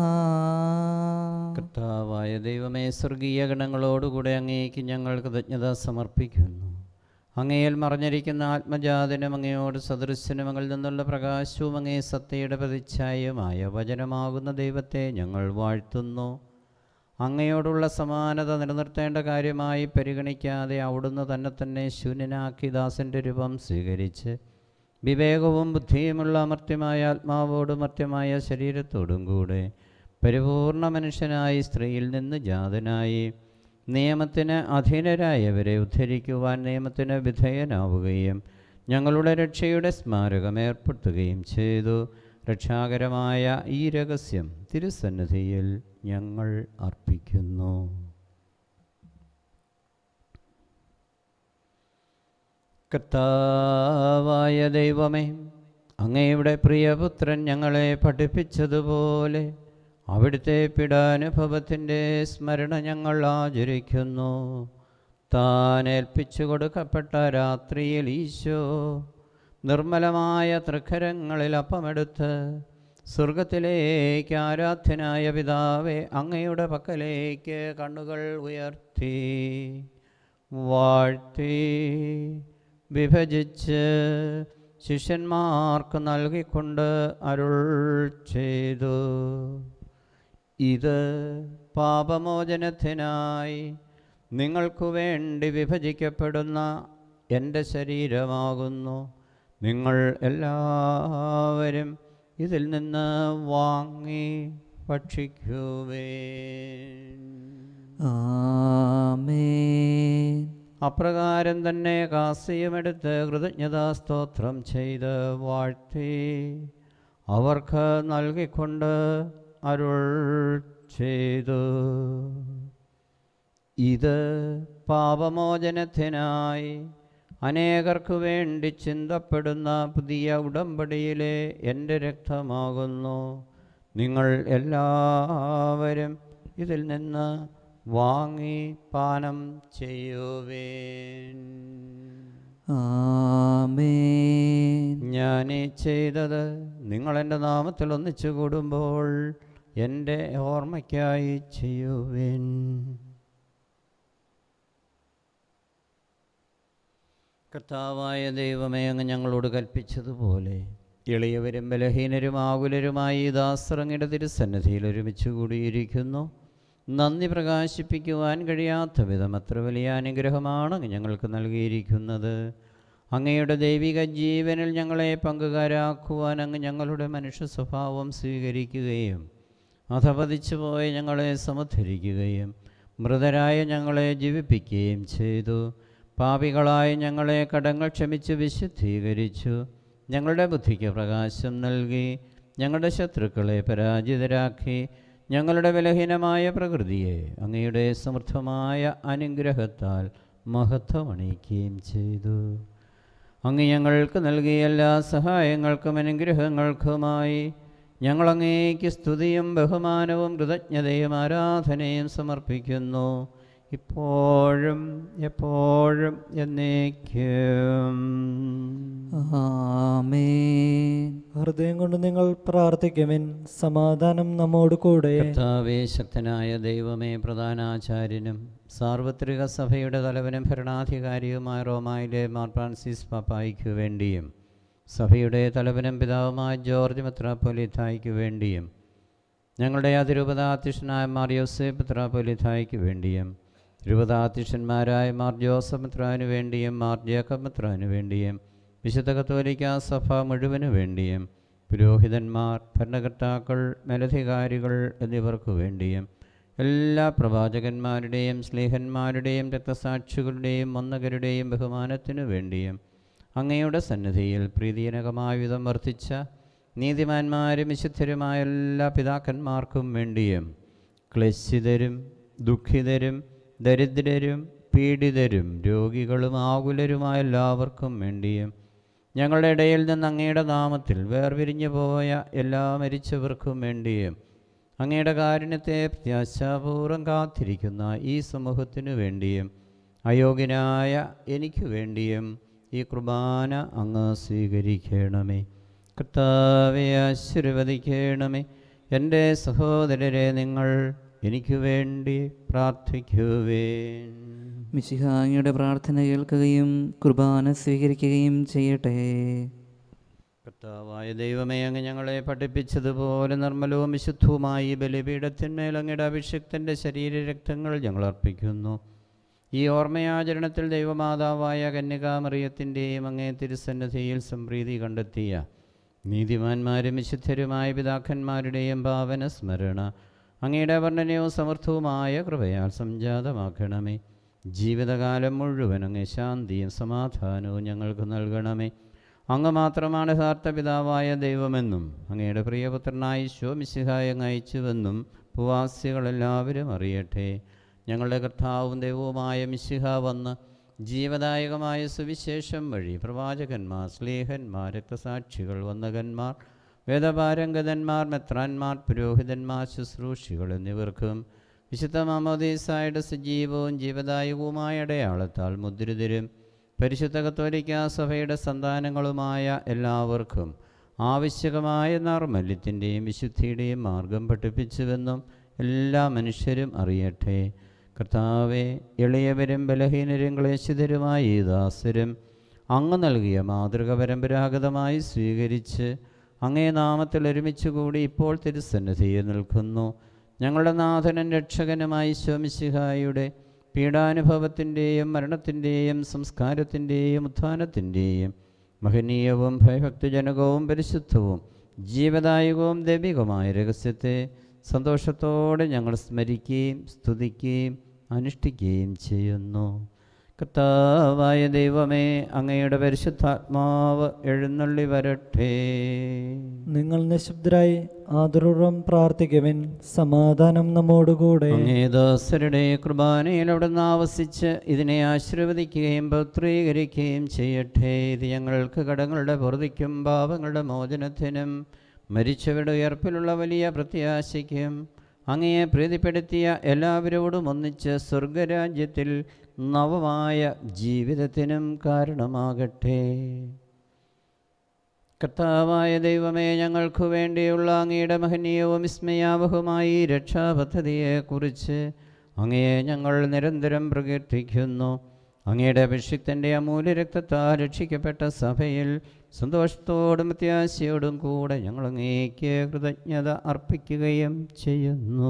കർത്താവായ ദൈവമേ സ്വർഗീയ ഗണങ്ങളോടുകൂടെ അങ്ങേക്ക് ഞങ്ങൾ കൃതജ്ഞത സമർപ്പിക്കുന്നു അങ്ങയിൽ മറഞ്ഞിരിക്കുന്ന ആത്മജാതനും അങ്ങയോട് സദൃശ്യനും അങ്ങിൽ നിന്നുള്ള പ്രകാശവും അങ്ങേ സത്തയുടെ പ്രതിച്ഛായമായ വചനമാകുന്ന ദൈവത്തെ ഞങ്ങൾ വാഴ്ത്തുന്നു അങ്ങയോടുള്ള സമാനത നിലനിർത്തേണ്ട കാര്യമായി പരിഗണിക്കാതെ അവിടുന്ന് തന്നെ തന്നെ ശൂന്യനാക്കി ദാസൻ്റെ രൂപം സ്വീകരിച്ച് വിവേകവും ബുദ്ധിയുമുള്ള അമർത്യമായ ആത്മാവോടും മർത്യമായ ശരീരത്തോടും കൂടെ പരിപൂർണ മനുഷ്യനായി സ്ത്രീയിൽ നിന്ന് ജാതനായി നിയമത്തിന് അധീനരായവരെ ഉദ്ധരിക്കുവാൻ നിയമത്തിന് വിധേയനാവുകയും ഞങ്ങളുടെ രക്ഷയുടെ സ്മാരകം ഏർപ്പെടുത്തുകയും ചെയ്തു രക്ഷാകരമായ ഈ രഹസ്യം തിരുസന്നിധിയിൽ ഞങ്ങൾ അർപ്പിക്കുന്നു കർത്താവായ ദൈവമേ അങ്ങയുടെ പ്രിയപുത്രൻ ഞങ്ങളെ പഠിപ്പിച്ചതുപോലെ അവിടുത്തെ പീഡാനുഭവത്തിൻ്റെ സ്മരണ ഞങ്ങൾ ആചരിക്കുന്നു താൻ ഏൽപ്പിച്ചു കൊടുക്കപ്പെട്ട രാത്രിയിൽ ഈശോ നിർമ്മലമായ തൃക്കരങ്ങളിൽ അപ്പമെടുത്ത് സ്വർഗത്തിലേക്ക് ആരാധ്യനായ പിതാവേ അങ്ങയുടെ പക്കലേക്ക് കണ്ണുകൾ ഉയർത്തി വാഴ്ത്തി വിഭജിച്ച് ശിഷ്യന്മാർക്ക് നൽകിക്കൊണ്ട് അരുൾ ചെയ്തു ഇത് പാപമോചനത്തിനായി നിങ്ങൾക്കു വേണ്ടി വിഭജിക്കപ്പെടുന്ന എൻ്റെ ശരീരമാകുന്നു നിങ്ങൾ എല്ലാവരും ഇതിൽ നിന്ന് വാങ്ങി ഭക്ഷിക്കുവേ ആമേൻ അപ്രകാരം തന്നെ കാസിയുമെടുത്ത് കൃതജ്ഞതാസ്തോത്രം ചെയ്ത് വാഴ്ത്തി അവർക്ക് നൽകിക്കൊണ്ട് അരുൾ ചെയ്തു ഇത് പാപമോചനത്തിനായി അനേകർക്കു വേണ്ടി ചിന്തപ്പെടുന്ന പുതിയ ഉടമ്പടിയിലെ എൻ്റെ രക്തമാകുന്നു നിങ്ങൾ എല്ലാവരും ഇതിൽ നിന്ന് വാങ്ങി പാനം ചെയ്യുവേൻ ആമേൻ ഞാൻ ഈ ചെയ്തത് നിങ്ങൾ എൻ്റെ നാമത്തിൽ ഒന്നിച്ചു കൂടുമ്പോൾ എൻ്റെ ഓർമ്മയ്ക്കായി ചെയ്യുവേൻ കർത്താവായ ദൈവമേ അങ്ങ് ഞങ്ങളോട് കൽപ്പിച്ചതുപോലെ എളിയവരും ബലഹീനരും ആകുലരുമായി ഈ ദാസറങ്ങിയുടെ തിരുസന്നിധിയിൽ ഒരുമിച്ച് കൂടിയിരിക്കുന്നു നന്ദി പ്രകാശിപ്പിക്കുവാൻ കഴിയാത്ത വിധം അത്ര വലിയ അനുഗ്രഹമാണ് അങ്ങ് ഞങ്ങൾക്ക് നൽകിയിരിക്കുന്നത് അങ്ങയുടെ ദൈവിക ജീവനിൽ ഞങ്ങളെ പങ്കുകാരാക്കുവാൻ അങ്ങ് ഞങ്ങളുടെ മനുഷ്യ സ്വഭാവം സ്വീകരിക്കുകയും അധപതിച്ചു പോയ ഞങ്ങളെ സമുദ്ധരിക്കുകയും മൃതരായ ഞങ്ങളെ ജീവിപ്പിക്കുകയും ചെയ്തു പാപികളായ ഞങ്ങളെ കടങ്ങൾ ക്ഷമിച്ച് വിശുദ്ധീകരിച്ചു ഞങ്ങളുടെ ബുദ്ധിക്ക് പ്രകാശം നൽകി ഞങ്ങളുടെ ശത്രുക്കളെ പരാജിതരാക്കി ഞങ്ങളുടെ ബലഹീനമായ പ്രകൃതിയെ അങ്ങയുടെ സമൃദ്ധമായ അനുഗ്രഹത്താൽ മഹത്വമണിയിക്കുകയും ചെയ്തു അങ്ങ് ഞങ്ങൾക്ക് നൽകിയ എല്ലാ സഹായങ്ങൾക്കും അനുഗ്രഹങ്ങൾക്കുമായി ഞങ്ങൾ അങ്ങേക്ക് സ്തുതിയും ബഹുമാനവും കൃതജ്ഞതയും ആരാധനയും സമർപ്പിക്കുന്നു ഇപ്പോഴും എപ്പോഴും എന്നേക്കും ആമേൻ ഹൃദയം കൊണ്ട് നിങ്ങൾ പ്രാർത്ഥിക്കുവിൻ സമാധാനം നമ്മോട് കൂടെ കർത്താവേ ശക്തനായ ദൈവമേ പ്രധാനാചാര്യനും സാർവത്രിക സഭയുടെ തലവനും ഭരണാധികാരിയുമായ റോമായിലെ മാർ ഫ്രാൻസിസ് പാപ്പായിക്കു വേണ്ടിയും സഭയുടെ തലവനും പിതാവുമായ ജോർജ് മെത്രാപ്പൊലിത്തായ്ക്ക് വേണ്ടിയും ഞങ്ങളുടെ അതിരൂപതാധ്യക്ഷനായ മാർ യോസേഫ് മെത്രാപ്പൊലിത്തായ്ക്ക് വേണ്ടിയും രൂപതാധ്യക്ഷന്മാരായ മാർ ജോസഫ് മെത്രാനു വേണ്ടിയും മാർ ജേക്കബ് മെത്രാനു വേണ്ടിയും വിശുദ്ധ കത്തോലിക്ക സഭ മുഴുവനു വേണ്ടിയും പുരോഹിതന്മാർ ഭരണകർത്താക്കൾ മേലധികാരികൾ എന്നിവർക്കു വേണ്ടിയും എല്ലാ പ്രവാചകന്മാരുടെയും സ്നേഹന്മാരുടെയും രക്തസാക്ഷികളുടെയും വന്നകരുടെയും ബഹുമാനത്തിനു വേണ്ടിയും അങ്ങയുടെ സന്നിധിയിൽ പ്രീതിജനകമായ വിധം വർദ്ധിച്ച നീതിമാന്മാരും വിശുദ്ധരുമായ എല്ലാ പിതാക്കന്മാർക്കും വേണ്ടിയും ക്ലേശിതരും ദുഃഖിതരും ദരിദ്രരും പീഡിതരും രോഗികളും ആകുലരുമായ എല്ലാവർക്കും വേണ്ടിയും ഞങ്ങളുടെ ഇടയിൽ നിന്ന് അങ്ങയുടെ നാമത്തിൽ വേർപിരിഞ്ഞു പോയ എല്ലാ മരിച്ചവർക്കും വേണ്ടിയും അങ്ങയുടെ കാരുണ്യത്തെ പ്രത്യാശാപൂർവം കാത്തിരിക്കുന്ന ഈ സമൂഹത്തിനു വേണ്ടിയും അയോഗ്യനായ എനിക്ക് വേണ്ടിയും ഈ കുർബാന അങ്ങ് സ്വീകരിക്കണമേ കർത്താവെ ആശീർവദിക്കണമേ എൻ്റെ സഹോദരരെ നിങ്ങൾ എനിക്ക് വേണ്ടി പ്രാർത്ഥിക്കുവേൻ മിശിഹാങ്ങിയുടെ പ്രാർത്ഥന കേൾക്കുകയും കുർബാന സ്വീകരിക്കുകയും ചെയ്യട്ടെ കർത്താവായ ദൈവമേ അങ്ങ് ഞങ്ങളെ പഠിപ്പിച്ചതുപോലെ നിർമ്മലവും വിശുദ്ധവുമായി ഈ ബലിപീഠത്തിന്മേൽ അങ്ങയുടെ അഭിഷിക്തൻ്റെ ശരീരരക്തങ്ങൾ ഞങ്ങൾ അർപ്പിക്കുന്നു ഈ ഓർമ്മയാചരണത്തിൽ ദൈവമാതാവായ കന്യകാമറിയത്തിൻ്റെയും അങ്ങേ തിരുസന്നിധിയിൽ സംപ്രീതി കണ്ടെത്തിയ നീതിമാന്മാരും വിശുദ്ധരുമായ പിതാക്കന്മാരുടെയും ഭാവന സ്മരണ അങ്ങയുടെ വർണ്ണനയും സമർത്ഥവുമായ കൃപയാൽ സംജാതമാക്കണമേ ജീവിതകാലം മുഴുവൻ അങ്ങ് ശാന്തിയും സമാധാനവും ഞങ്ങൾക്ക് നൽകണമേ അങ്ങ് മാത്രമാണ് യഥാർത്ഥ പിതാവായ ദൈവമെന്നും അങ്ങയുടെ പ്രിയപുത്രനായി ശോമിശിഹായ അങ്ങ് അയച്ചുവെന്നും ഭൂവാസികളെല്ലാവരും അറിയട്ടെ ഞങ്ങളുടെ കർത്താവും ദൈവവുമായ മിശിഹ വന്ന് ജീവദായകമായ സുവിശേഷം വഴി പ്രവാചകന്മാർ സ്ലേഹന്മാർ രക്തസാക്ഷികൾ വന്ദകന്മാർ വേദപാരംഗതന്മാർ മെത്രാന്മാർ പുരോഹിതന്മാർ ശുശ്രൂഷികൾ എന്നിവർക്കും വിശുദ്ധ മാമോദീസായുടെ സജീവവും ജീവദായകവുമായ അടയാളത്താൽ മുദ്രിതരും പരിശുദ്ധ കത്തോലിക്ക സഭയുടെ സന്താനങ്ങളുമായ എല്ലാവർക്കും ആവശ്യകമായ നർമ്മല്യത്തിൻ്റെയും വിശുദ്ധിയുടെയും മാർഗം പഠിപ്പിച്ചുവെന്നും എല്ലാ മനുഷ്യരും അറിയട്ടെ കർത്താവെ എളിയവരും ബലഹീനരും ക്ലേശിതരുമായ ഈ ദാസരും അങ്ങ് നൽകിയ മാതൃക പരമ്പരാഗതമായി സ്വീകരിച്ച് അങ്ങേ നാമത്തിൽ ഒരുമിച്ച് കൂടി ഇപ്പോൾ തിരുസന്നിധിയിൽ നിൽക്കുന്നു ഞങ്ങളുടെ നാഥനും രക്ഷകനുമായി ശോമിശിഹായുടെ പീഡാനുഭവത്തിൻ്റെയും മരണത്തിൻ്റെയും സംസ്കാരത്തിൻ്റെയും ഉത്ഥാനത്തിൻ്റെയും മഹനീയവും ഭയഭക്തിജനകവും പരിശുദ്ധവും ജീവദായകവും ദൈവികവുമായ രഹസ്യത്തെ സന്തോഷത്തോടെ ഞങ്ങൾ സ്മരിക്കുകയും സ്തുതിക്കുകയും അനുഷ്ഠിക്കുകയും ചെയ്യുന്നു കർത്താവായ ദൈവമേ അങ്ങയുടെ പരിശുദ്ധാത്മാവ് എഴുന്നള്ളി വരട്ടെ നിങ്ങൾ നിശബ്ദരായി ആദരൂപം പ്രാർത്ഥിക്കുവിൻ സമാധാനം നമ്മോടുകൂടെ അങ്ങേ ദാസരുടെ കുർബാനയിൽ അവിടുന്ന് ആവസിച്ച് ഇതിനെ ആശീർവദിക്കുകയും പൗത്രീകരിക്കുകയും ചെയ്യട്ടെ ഇത് ഞങ്ങൾക്ക് കടങ്ങളുടെ പൊറുതിക്കും പാപങ്ങളുടെ മോചനത്തിനും മരിച്ചവരുടെ ഉയർപ്പിലുള്ള വലിയ പ്രത്യാശയ്ക്കും അങ്ങയെ പ്രീതിപ്പെടുത്തിയ എല്ലാവരോടും ഒന്നിച്ച് സ്വർഗരാജ്യത്തിൽ നവമായ ജീവിതത്തിനും കാരണമാകട്ടെ കർത്താവായ ദൈവമേ ഞങ്ങൾക്ക് വേണ്ടിയുള്ള അങ്ങയുടെ മഹനീയവും വിസ്മയാവഹുമായ ഈ രക്ഷാപദ്ധതിയെക്കുറിച്ച് അങ്ങയെ ഞങ്ങൾ നിരന്തരം പ്രകീർത്തിക്കുന്നു അങ്ങയുടെ അഭിഷിക്തൻ്റെ അമൂല്യ രക്തത്താൽ രക്ഷിക്കപ്പെട്ട സഭയിൽ സന്തോഷത്തോടും പ്രത്യാശയോടും കൂടെ ഞങ്ങൾ അങ്ങേക്ക് കൃതജ്ഞത അർപ്പിക്കുകയും ചെയ്യുന്നു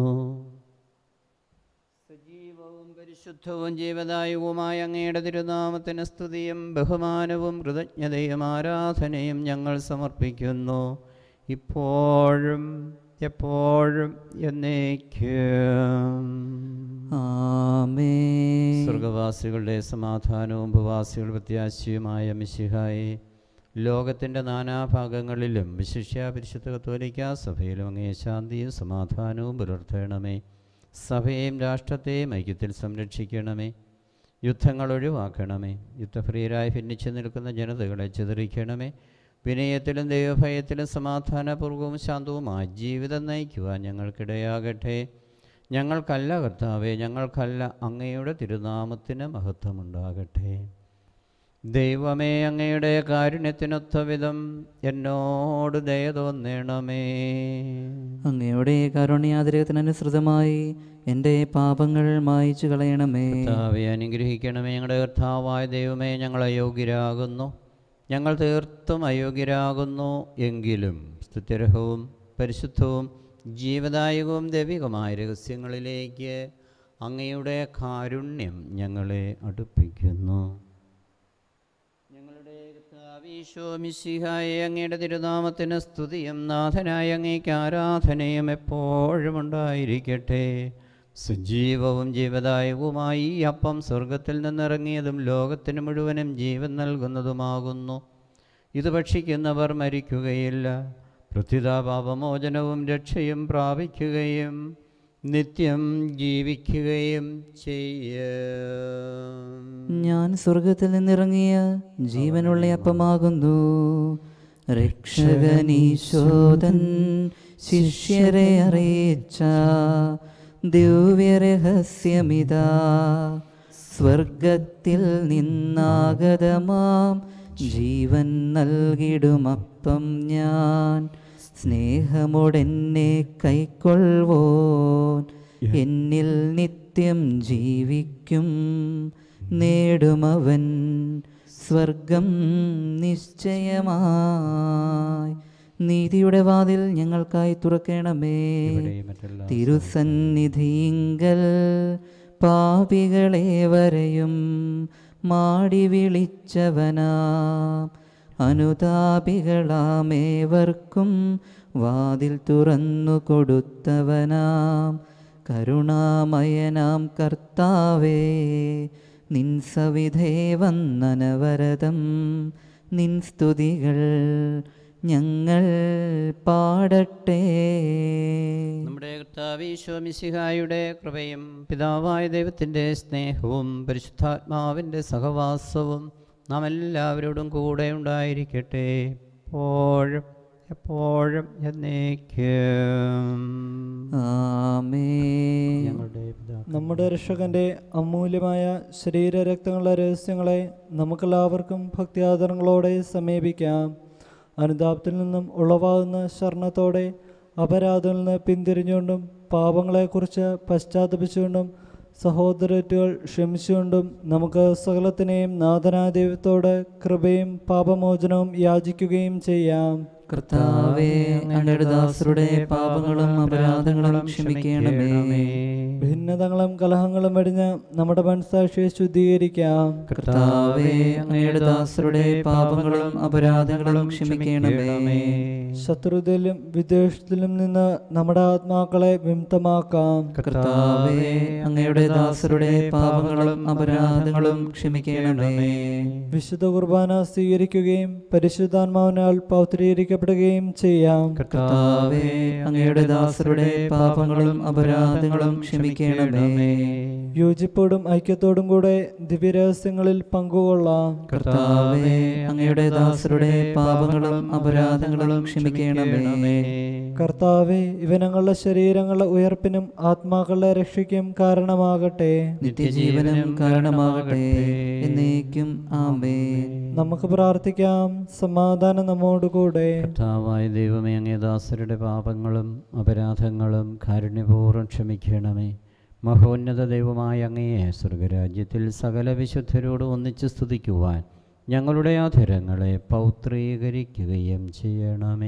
സജീവവും പരിശുദ്ധവും ജീവദായകവുമായ അങ്ങയുടെ തിരുനാമത്തിന് സ്തുതിയും ബഹുമാനവും കൃതജ്ഞതയും ആരാധനയും ഞങ്ങൾ സമർപ്പിക്കുന്നു ഇപ്പോഴും എപ്പോഴും എന്നേക്കും ആമേ സ്വർഗവാസികളുടെ സമാധാനവും ഭൂവാസികൾ പ്രത്യാശയുമായ മിശിഹായെ ലോകത്തിൻ്റെ നാനാഭാഗങ്ങളിലും വിശിഷ്യ പരിശുദ്ധ കത്തോലിക്ക സഭയിലും അങ്ങേ ശാന്തിയും സമാധാനവും പുലർത്തണമേ സഭയെയും രാഷ്ട്രത്തെയും ഐക്യത്തിൽ സംരക്ഷിക്കണമേ യുദ്ധങ്ങൾ ഒഴിവാക്കണമേ യുദ്ധപ്രിയരായി ഭിന്നിച്ചു നിൽക്കുന്ന ജനതകളെ ചിതറിക്കണമേ വിനയത്തിലും ദൈവഭയത്തിലും സമാധാനപൂർവ്വവും ശാന്തവുമായ ജീവിതം നയിക്കുവാൻ ഞങ്ങൾക്കിടയാകട്ടെ ഞങ്ങൾക്കല്ല കർത്താവെ ഞങ്ങൾക്കല്ല അങ്ങയുടെ തിരുനാമത്തിന് മഹത്വമുണ്ടാകട്ടെ ദൈവമേ അങ്ങയുടെ കാരുണ്യത്തിനൊത്ത വിധം എന്നോട് ദയ തോന്നണമേ അങ്ങയുടെ കാരുണ്യാതിരകത്തിനനുസൃതമായി എൻ്റെ പാപങ്ങൾ മായിച്ചു കളയണമേ കർത്താവെ അനുഗ്രഹിക്കണമേ ഞങ്ങളുടെ കർത്താവായ ദൈവമേ ഞങ്ങൾ അയോഗ്യരാകുന്നു ഞങ്ങൾ തീർത്തും അയോഗ്യരാകുന്നു എങ്കിലും സ്തുത്യർഹവും പരിശുദ്ധവും ജീവദായകവും ദൈവികമായ രഹസ്യങ്ങളിലേക്ക് അങ്ങയുടെ കാരുണ്യം ഞങ്ങളെ അടുപ്പിക്കുന്നു ഞങ്ങളുടെ കർത്താവീശോമിശിഹായെ അങ്ങയുടെ തിരുനാമത്തിന് സ്തുതിയും നാഥനായ അങ്ങേക്ക് ആരാധനയും എപ്പോഴും ഉണ്ടായിരിക്കട്ടെ സജീവവും ജീവദായകവുമായി ഈ അപ്പം സ്വർഗത്തിൽ നിന്നിറങ്ങിയതും ലോകത്തിന് മുഴുവനും ജീവൻ നൽകുന്നതുമാകുന്നു ഇത് ഭക്ഷിക്കുന്നവർ മരിക്കുകയില്ല പ്രത്യുതാപാപമോചനവും രക്ഷയും പ്രാപിക്കുകയും നിത്യം ജീവിക്കുകയും ചെയ്യും ഞാൻ സ്വർഗത്തിൽ നിന്നിറങ്ങിയ ജീവനുള്ള അപ്പമാകുന്നു രക്ഷകനീശോദൻ ശിഷ്യരെ അറിയിച്ച ദിവ്യരഹസ്യമിതാ സ്വർഗത്തിൽ നിന്നാഗതമാം ജീവൻ നൽകിടുമപ്പം ഞാൻ സ്നേഹമോടെന്നെ കൈക്കൊള്ളുവോൻ എന്നിൽ നിത്യം ജീവിക്കും നേടുമവൻ സ്വർഗം നിശ്ചയമായി നീതിയുടെ വാതിൽ ഞങ്ങൾക്കായി തുറക്കണമേ ഇവിടെയും മറ്റെല്ലാ തിരുസന്നിധിങ്കൽ പാപികളെ വരെയും മാടി വിളിച്ചവനാം അനുതാപികളാമേവർക്കും വാതിൽ തുറന്നു കൊടുത്തവനാം കരുണാമയനാം കർത്താവേ നിൻ സവിധേ വന്നനവരതം നിൻ സ്തുതികൾ ഞങ്ങൾ പാടട്ടെ നമ്മുടെ കർത്താവീശോമിശിഹായുടെ കൃപയും പിതാവായ ദൈവത്തിൻ്റെ സ്നേഹവും പരിശുദ്ധാത്മാവിൻ്റെ സഹവാസവും നാം എല്ലാവരോടും കൂടെ ഉണ്ടായിരിക്കട്ടെ എപ്പോഴും എപ്പോഴും എന്നേക്കും ആമേ ഞങ്ങളുടെ പിതാ നമ്മുടെ രക്ഷകന്റെ അമൂല്യമായ ശരീരരക്തങ്ങളുടെ രഹസ്യങ്ങളെ നമുക്കെല്ലാവർക്കും ഭക്തിയാദരങ്ങളോടെ സമീപിക്കാം അനുതാപത്തിൽ നിന്നും ഉളവാകുന്ന ശരണത്തോടെ അപരാധത്തിൽ നിന്ന് പിന്തിരിഞ്ഞുകൊണ്ടും പാപങ്ങളെക്കുറിച്ച് പശ്ചാത്തപിച്ചുകൊണ്ടും സഹോദരറ്റുകൾ ക്ഷമിച്ചുകൊണ്ടും നമുക്ക് സകലത്തിനെയും നാഥനായ ദൈവത്തോട് കൃപയും പാപമോചനവും യാചിക്കുകയും ചെയ്യാം കർത്താവേ അങ്ങയുടെ ദാസരുടെ പാപങ്ങളും അപരാധങ്ങളും ക്ഷമിക്കണമേ ഭിന്നതകളും കലഹങ്ങളും വെടിഞ്ഞ് നമ്മുടെ മനസാക്ഷിയെ ശുദ്ധീകരിക്കാം കർത്താവേ അങ്ങയുടെ ദാസരുടെ പാപങ്ങളും അപരാധങ്ങളും ക്ഷമിക്കണമേ ശത്രുതയിലും വിദ്വേഷത്തിലും നിന്ന് നമ്മുടെ ആത്മാക്കളെ വിമുക്തമാക്കാം കർത്താവേ അങ്ങയുടെ ദാസരുടെ പാപങ്ങളും അപരാധങ്ങളും ക്ഷമിക്കണമേ വിശുദ്ധ കുർബാന സ്വീകരിക്കുകയും പരിശുദ്ധാത്മാവിനാൽ പൗത്രീകരിക്കപ്പെടുകയും ചെയ്യാം കർത്താവേ അങ്ങയുടെ ദാസരുടെ പാപങ്ങളും അപരാധങ്ങളും ക്ഷമിക്കണമേ യോജിപ്പോടും ഐക്യത്തോടും കൂടെ ദിവ്യരഹസ്യങ്ങളിൽ പങ്കുകൊള്ളാം കർത്താവേ അങ്ങയുടെ ദാസരുടെ പാപങ്ങളും അപരാധങ്ങളും ക്ഷമിക്കണമേ കർത്താവെ ഇവനങ്ങളുടെ ശരീരങ്ങളുടെ ഉയർപ്പിനും ആത്മാക്കളുടെ രക്ഷയ്ക്കും കാരണമാകട്ടെ നിത്യജീവനം കാരണമാകട്ടെ എന്നേക്കും ആമേ നമുക്ക് പ്രാർത്ഥിക്കാം സമാധാനം നമ്മോടുകൂടെ കർത്താവായ ദൈവമേ അങ്ങേ ദാസരുടെ പാപങ്ങളും അപരാധങ്ങളും കാരുണ്യപൂർവ്വം ക്ഷമിക്കണമേ മഹോന്നത ദൈവമായ അങ്ങയെ സ്വർഗരാജ്യത്തിൽ സകല വിശുദ്ധരോട് ഒന്നിച്ച് സ്തുതിക്കുവാൻ ഞങ്ങളുടെ അധരങ്ങളെ പൗത്രീകരിക്കുകയും ചെയ്യണമേ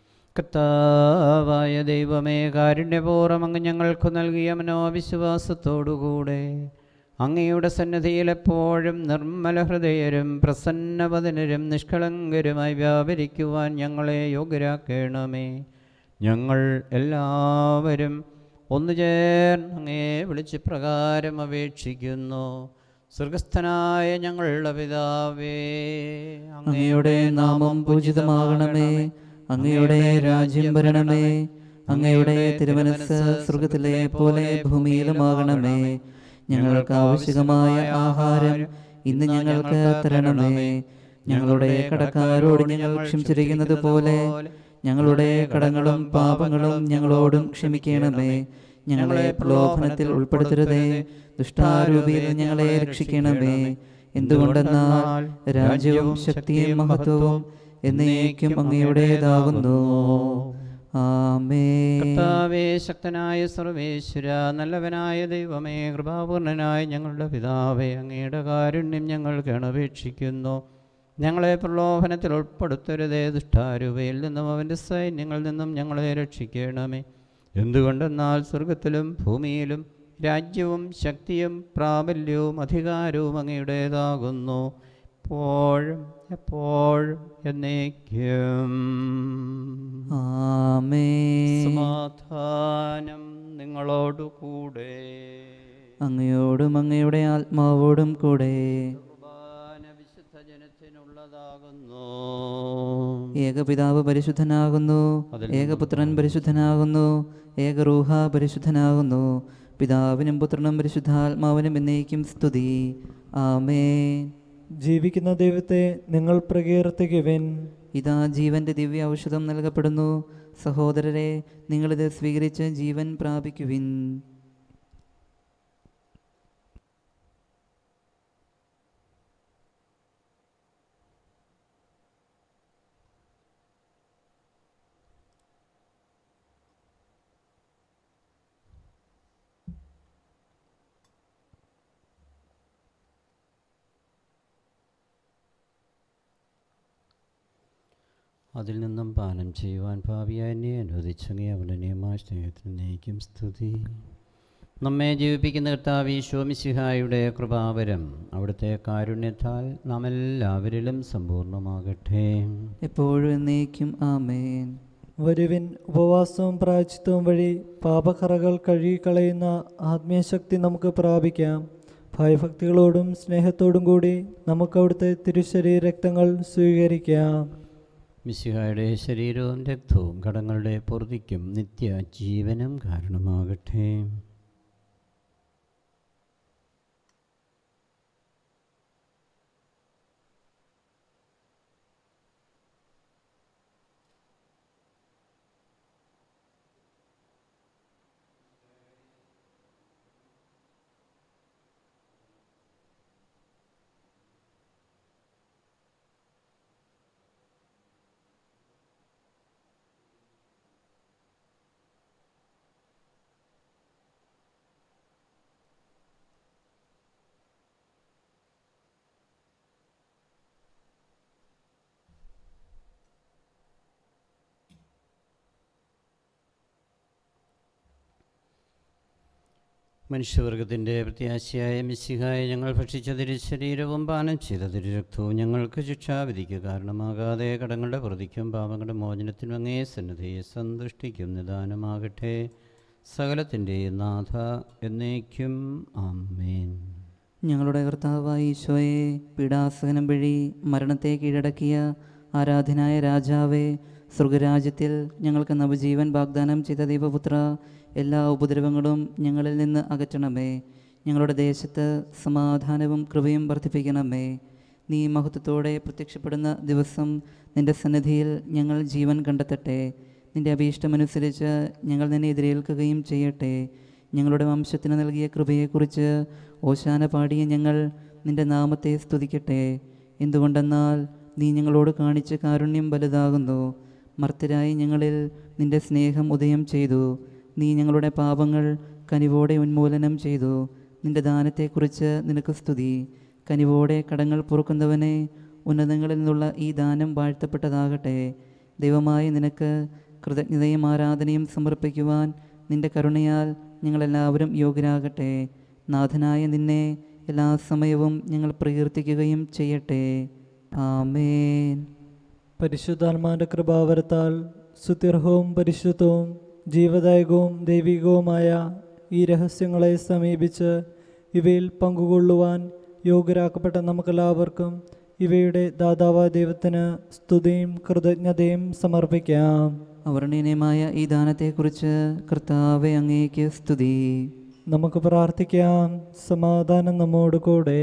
കർത്താവായ ദൈവമേ കാരുണ്യപൂർവ്വം അങ്ങ് ഞങ്ങൾക്ക് നൽകിയ മനോവിശ്വാസത്തോടുകൂടെ അങ്ങയുടെ സന്നദ്ധിയിൽ എപ്പോഴും നിർമ്മല ഹൃദയരും പ്രസന്നവദനരും നിഷ്കളങ്കരുമായി വ്യാപരിക്കുവാൻ ഞങ്ങളെ യോഗ്യരാക്കണമേ ഞങ്ങൾ എല്ലാവരും ഒന്നു ചേർന്ന് അങ്ങേ വിളിച്ച് പ്രകാരം അപേക്ഷിക്കുന്നു സ്വർഗസ്ഥനായ ഞങ്ങളുടെ പിതാവേ അങ്ങയുടെ നാമം പൂജിതമാകണമേ അങ്ങയുടെ രാജ്യം വരണമേ അങ്ങയുടെ തിരുമനസ് സ്വർഗത്തിലെ പോലെ ഭൂമിയിലുമാകണമേ ഞങ്ങൾക്ക് ആവശ്യമായ ആഹാരം ഇന്ന് ഞങ്ങൾക്ക് തരണമേ ഞങ്ങളുടെ കടക്കാരോട് ഞങ്ങൾ ക്ഷമിച്ചിരിക്കുന്നത് പോലെ ഞങ്ങളുടെ കടങ്ങളും പാപങ്ങളും ഞങ്ങളോടും ക്ഷമിക്കണമേ ഞങ്ങളെ പ്രലോഭനത്തിൽ ഉൾപ്പെടുത്തരുതേ ദുഷ്ടാരൂപിയിൽ നിന്ന് ഞങ്ങളെ രക്ഷിക്കണമേ എന്തുകൊണ്ടെന്നാൽ രാജ്യവും ശക്തിയും മഹത്വവും എന്നേക്കും അങ്ങയുടേതാകുന്നു ആമേ കർത്താവേ ശക്തനായ സർവേശ്വര നല്ലവനായ ദൈവമേ കൃപാപൂർണനായ ഞങ്ങളുടെ പിതാവേ അങ്ങയുടെ കാരുണ്യം ഞങ്ങൾ അപേക്ഷിക്കുന്നു ഞങ്ങളെ പ്രലോഭനത്തിൽ ഉൾപ്പെടുത്തരുതേ ദുഷ്ടാരൂപയിൽ നിന്നും അവൻ്റെ സൈന്യങ്ങളിൽ നിന്നും ഞങ്ങളെ രക്ഷിക്കണമേ എന്തുകൊണ്ടെന്നാൽ സ്വർഗത്തിലും ഭൂമിയിലും രാജ്യവും ശക്തിയും പ്രാബല്യവും അധികാരവും അങ്ങയുടേതാകുന്നു എപ്പോഴും എപ്പോഴും എന്നേക്കും ആമേ സമാധാനം നിങ്ങളോടു കൂടെ അങ്ങയോടും അങ്ങയുടെ ആത്മാവോടും കൂടെ കുർബാന വിശുദ്ധ ജനത്തിനുള്ളതാകുന്നു ഏകപിതാവ് പരിശുദ്ധനാകുന്നു ഏകപുത്രൻ പരിശുദ്ധനാകുന്നു ഏകറൂഹ പരിശുദ്ധനാകുന്നു പിതാവിനും പുത്രനും പരിശുദ്ധാത്മാവിനും എന്നേക്കും സ്തുതി ആമേൻ ജീവിക്കുന്ന ദൈവത്തെ നിങ്ങൾ പ്രകീർത്തിക്കുവിൻ ഇതാ ജീവന്റെ ദിവ്യ ഔഷധം നൽകപ്പെടുന്നു സഹോദരരെ നിങ്ങളിത് സ്വീകരിച്ച് ജീവൻ പ്രാപിക്കുവിൻ അതിൽ നിന്നും പാനം ചെയ്യുവാൻ ഭാവിയായ എന്നെ അനുവദിച്ചങ്ങേ അവൻ്റെ നിയമായ സ്നേഹത്തിന് നയിക്കും സ്തുതി നമ്മെ ജീവിപ്പിക്കുന്ന കർത്താവ് ഈശോമിശിഹായുടെ കൃപാവരം അവിടുത്തെ കാരുണ്യത്താൽ നാം എല്ലാവരിലും സമ്പൂർണ്ണമാകട്ടെ എപ്പോഴും എന്നേക്കും ആമേൻ വരുവിൻ ഉപവാസവും പ്രായച്ചിത്വവും വഴി പാപക്കറകൾ കഴുകിക്കളയുന്ന ആത്മീയശക്തി നമുക്ക് പ്രാപിക്കാം ഭയഭക്തികളോടും സ്നേഹത്തോടും കൂടി നമുക്ക് അവിടുത്തെ തിരുശരീര രക്തങ്ങൾ സ്വീകരിക്കാം മിശിഹായുടെ ശരീരവും രക്തവും കടങ്ങളുടെ പൊറുതിക്കും നിത്യ ജീവനും കാരണമാകട്ടെ മനുഷ്യവർഗത്തിൻ്റെ പ്രത്യാശയായ മിസ്സിഹായ ഞങ്ങൾ ഭക്ഷിച്ച തിരുശരീരവും പാനം ചെയ്ത തിരുരക്തവും ഞങ്ങൾക്ക് ശിക്ഷാവിധിക്ക് കാരണമാകാതെ കടങ്ങളുടെ പ്രതിക്കും പാപങ്ങളുടെ മോചനത്തിനും അങ്ങേ സന്നദ്ധയെ സന്തുഷ്ടിക്കും നിദാനമാകട്ടെ സകലത്തിൻ്റെയും നാഥ എന്നേക്കും ആമേൻ ഞങ്ങളുടെ കർത്താവായ ഈശോയെ പീഡാസഹനം വഴി മരണത്തെ കീഴടക്കിയ ആരാധനായ രാജാവേ സ്വർഗരാജ്യത്തിൽ ഞങ്ങൾക്ക് നവജീവൻ വാഗ്ദാനം ചെയ്ത ദൈവപുത്ര എല്ലാ ഉപദ്രവങ്ങളും ഞങ്ങളിൽ നിന്ന് അകറ്റണമേ ഞങ്ങളുടെ ദേശത്ത് സമാധാനവും കൃപയും വർദ്ധിപ്പിക്കണമേ നീ മഹത്വത്തോടെ പ്രത്യക്ഷപ്പെടുന്ന ദിവസം നിന്റെ സന്നിധിയിൽ ഞങ്ങൾ ജീവൻ കണ്ടെത്തട്ടെ നിന്റെ അഭീഷ്ടമനുസരിച്ച് ഞങ്ങൾ നിന്നെ എതിരേൽക്കുകയും ചെയ്യട്ടെ ഞങ്ങളുടെ വംശത്തിന് നൽകിയ കൃപയെക്കുറിച്ച് ഓശാന പാടിയ ഞങ്ങൾ നിന്റെ നാമത്തെ സ്തുതിക്കട്ടെ എന്തുകൊണ്ടെന്നാൽ നീ ഞങ്ങളോട് കാണിച്ച കാരുണ്യം വലുതാകുന്നു മർത്തരായി ഞങ്ങളിൽ നിന്റെ സ്നേഹം ഉദയം ചെയ്തു നീ ഞങ്ങളുടെ പാപങ്ങൾ കനിവോടെ ഉന്മൂലനം ചെയ്തു നിന്റെ ദാനത്തെക്കുറിച്ച് നിനക്ക് സ്തുതി കനിവോടെ കടങ്ങൾ പൊറുക്കുന്നവനെ ഉന്നതങ്ങളിൽ നിന്നുള്ള ഈ ദാനം വാഴ്ത്തപ്പെട്ടതാകട്ടെ ദൈവമായ നിനക്ക് കൃതജ്ഞതയും ആരാധനയും സമർപ്പിക്കുവാൻ നിന്റെ കരുണയാൽ ഞങ്ങളെല്ലാവരും യോഗ്യരാകട്ടെ നാഥനായ നിന്നെ എല്ലാ സമയവും ഞങ്ങൾ പ്രകീർത്തിക്കുകയും ചെയ്യട്ടെ ആമേൻ പരിശുദ്ധാത്മാന്റെ കൃപാവരത്താൽ സുത്യർഹവും പരിശുദ്ധവും ജീവദായകവും ദൈവികവുമായ ഈ രഹസ്യങ്ങളെ സമീപിച്ച് ഇവയിൽ പങ്കുകൊള്ളുവാൻ യോഗ്യരാക്കപ്പെട്ട നമുക്കെല്ലാവർക്കും ഇവയുടെ ദാതാവായ ദൈവത്തിന് സ്തുതിയും കൃതജ്ഞതയും സമർപ്പിക്കാം അവർണീയമായ ഈ ദാനത്തെക്കുറിച്ച് കർത്താവെ അങ്ങേക്ക് സ്തുതി നമുക്ക് പ്രാർത്ഥിക്കാം സമാധാനം നമ്മോട് കൂടെ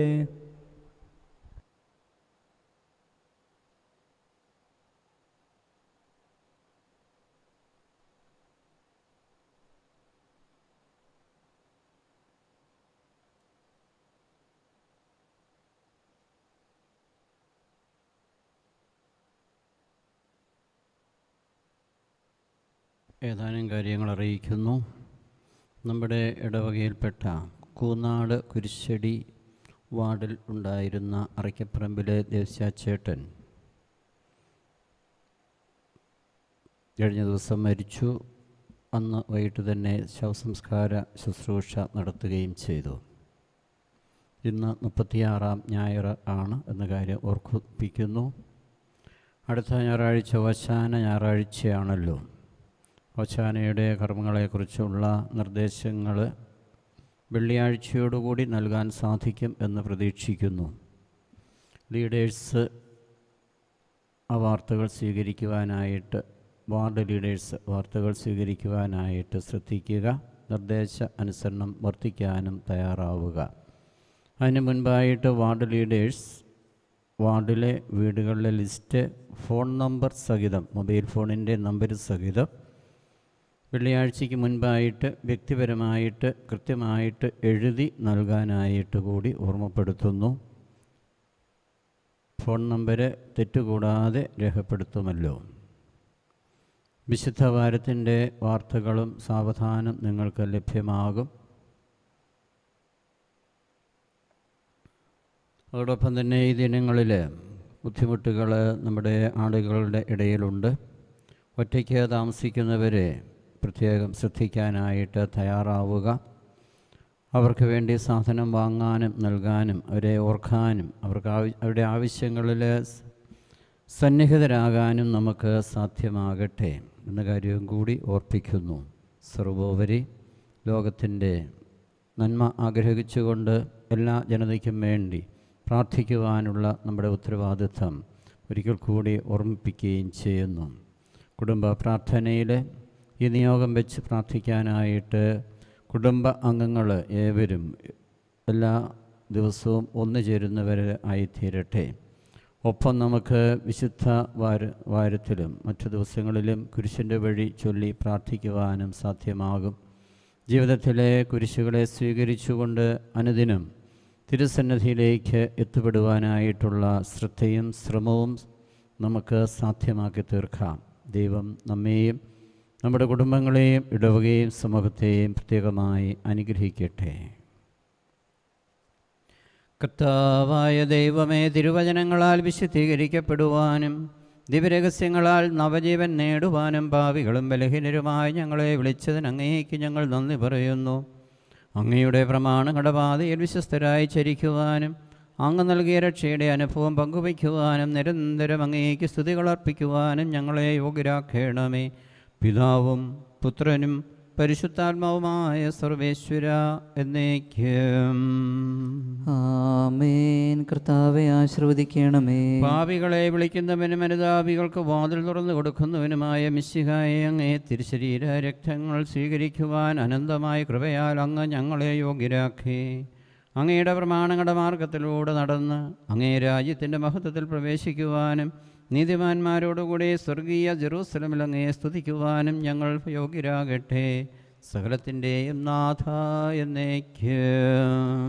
ഏതാനും കാര്യങ്ങൾ അറിയിക്കുന്നു നമ്മുടെ ഇടവകയിൽപ്പെട്ട കൂനാട് കുരിശടി വാർഡിൽ ഉണ്ടായിരുന്ന അറയ്ക്കപ്പറമ്പിലെ ദേശാച്ചേട്ടൻ കഴിഞ്ഞ ദിവസം മരിച്ചു അന്ന് വൈകിട്ട് തന്നെ ശവസംസ്കാര ശുശ്രൂഷ നടത്തുകയും ചെയ്തു ഇന്ന് മുപ്പത്തിയാറാം ഞായർ ആണ് എന്ന കാര്യം ഓർമ്മിപ്പിക്കുന്നു അടുത്ത ഞായറാഴ്ച വശാന ഞായറാഴ്ചയാണല്ലോ വശാനയുടെ കർമ്മങ്ങളെക്കുറിച്ചുള്ള നിർദ്ദേശങ്ങൾ വെള്ളിയാഴ്ചയോടുകൂടി നൽകാൻ സാധിക്കും എന്ന് പ്രതീക്ഷിക്കുന്നു ലീഡേഴ്സ് ആ വാർത്തകൾ സ്വീകരിക്കുവാനായിട്ട് വാർഡ് ലീഡേഴ്സ് വാർത്തകൾ സ്വീകരിക്കുവാനായിട്ട് ശ്രദ്ധിക്കുക നിർദ്ദേശ അനുസരണം വർത്തിക്കാനും തയ്യാറാവുക അതിന് മുൻപായിട്ട് വാർഡ് ലീഡേഴ്സ് വാർഡിലെ വീടുകളിലെ ലിസ്റ്റ് ഫോൺ നമ്പർ സഹിതം മൊബൈൽ ഫോണിൻ്റെ നമ്പർ സഹിതം വെള്ളിയാഴ്ചയ്ക്ക് മുൻപായിട്ട് വ്യക്തിപരമായിട്ട് കൃത്യമായിട്ട് എഴുതി നൽകാനായിട്ട് കൂടി ഓർമ്മപ്പെടുത്തുന്നു ഫോൺ നമ്പർ തെറ്റുകൂടാതെ രേഖപ്പെടുത്തുമല്ലോ വിശുദ്ധ വാരത്തിൻ്റെ വാർത്തകളും സാവധാനം നിങ്ങൾക്ക് ലഭ്യമാകും അതോടൊപ്പം തന്നെ ഈ ദിനങ്ങളിൽ ബുദ്ധിമുട്ടുകൾ നമ്മുടെ ആളുകളുടെ ഇടയിലുണ്ട് ഒറ്റയ്ക്ക് താമസിക്കുന്നവരെ പ്രത്യേകം ശ്രദ്ധിക്കാനായിട്ട് തയ്യാറാവുക അവർക്ക് വേണ്ടി സാധനം വാങ്ങാനും നൽകാനും അവരെ ഓർക്കാനും അവർക്ക് ആവ അവരുടെ ആവശ്യങ്ങളിൽ സ് സന്നിഹിതരാകാനും നമുക്ക് സാധ്യമാകട്ടെ എന്ന കാര്യവും കൂടി ഓർപ്പിക്കുന്നു സർവോപരി ലോകത്തിൻ്റെ നന്മ ആഗ്രഹിച്ചുകൊണ്ട് എല്ലാ ജനതയ്ക്കും വേണ്ടി പ്രാർത്ഥിക്കുവാനുള്ള നമ്മുടെ ഉത്തരവാദിത്വം ഒരിക്കൽ കൂടി ഓർമ്മിപ്പിക്കുകയും ചെയ്യുന്നു കുടുംബ പ്രാർത്ഥനയിൽ ഈ നിയോഗം വെച്ച് പ്രാർത്ഥിക്കാനായിട്ട് കുടുംബ അംഗങ്ങൾ ഏവരും എല്ലാ ദിവസവും ഒന്നു ചേരുന്നവർ ആയിത്തീരട്ടെ ഒപ്പം നമുക്ക് വിശുദ്ധ വാര വാരത്തിലും മറ്റു ദിവസങ്ങളിലും കുരിശിൻ്റെ വഴി ചൊല്ലി പ്രാർത്ഥിക്കുവാനും സാധ്യമാകും ജീവിതത്തിലെ കുരിശുകളെ സ്വീകരിച്ചുകൊണ്ട് അനുദിനം തിരുസന്നിധിയിലേക്ക് എത്തിപ്പെടുവാനായിട്ടുള്ള ശ്രദ്ധയും ശ്രമവും നമുക്ക് സാധ്യമാക്കി തീർക്കാം ദൈവം നമ്മെയും നമ്മുടെ കുടുംബങ്ങളെയും ഇടവകയും സമൂഹത്തെയും പ്രത്യേകമായി അനുഗ്രഹിക്കട്ടെ കർത്താവായ ദൈവമേ തിരുവചനങ്ങളാൽ വിശുദ്ധീകരിക്കപ്പെടുവാനും ദിവ്യരഹസ്യങ്ങളാൽ നവജീവൻ നേടുവാനും ഭാവികളും ബലഹീനരുമായി ഞങ്ങളെ വിളിച്ചതിന് അങ്ങേക്ക് ഞങ്ങൾ നന്ദി പറയുന്നു അങ്ങയുടെ പ്രമാണങ്ങളുടെ പാതയിൽ വിശ്വസ്തരായി ചരിക്കുവാനും അങ്ങ് നൽകിയ രക്ഷയുടെ അനുഭവം പങ്കുവയ്ക്കുവാനും നിരന്തരം അങ്ങേക്ക് സ്തുതികൾ അർപ്പിക്കുവാനും ഞങ്ങളെ യോഗ്യരാക്കണമേ പിതാവും പുത്രനും പരിശുദ്ധാത്മാവുമായ സർവേശ്വര എന്നേക്കും ആമേൻ കർത്താവെ ആശീർവദിക്കണമേ പാപികളെ വിളിക്കുന്നവനും അനുതാപികൾക്ക് വാതിൽ തുറന്നു കൊടുക്കുന്നവനുമായ മിശിഹായെ അങ്ങേ തിരുശരീര രക്തങ്ങൾ സ്വീകരിക്കുവാൻ അനന്തമായ കൃപയാൽ അങ്ങ് ഞങ്ങളെ യോഗ്യരാക്കി അങ്ങയുടെ പ്രമാണങ്ങളുടെ മാർഗത്തിലൂടെ നടന്ന് അങ്ങേ രാജ്യത്തിൻ്റെ മഹത്വത്തിൽ പ്രവേശിക്കുവാനും നീതിമാന്മാരോടുകൂടി സ്വർഗീയ ജെറൂസലമിൽ അങ്ങയെ സ്തുതിക്കുവാനും ഞങ്ങൾ യോഗ്യരാകട്ടെ സകലത്തിൻ്റെയും നാഥ എന്നേക്കും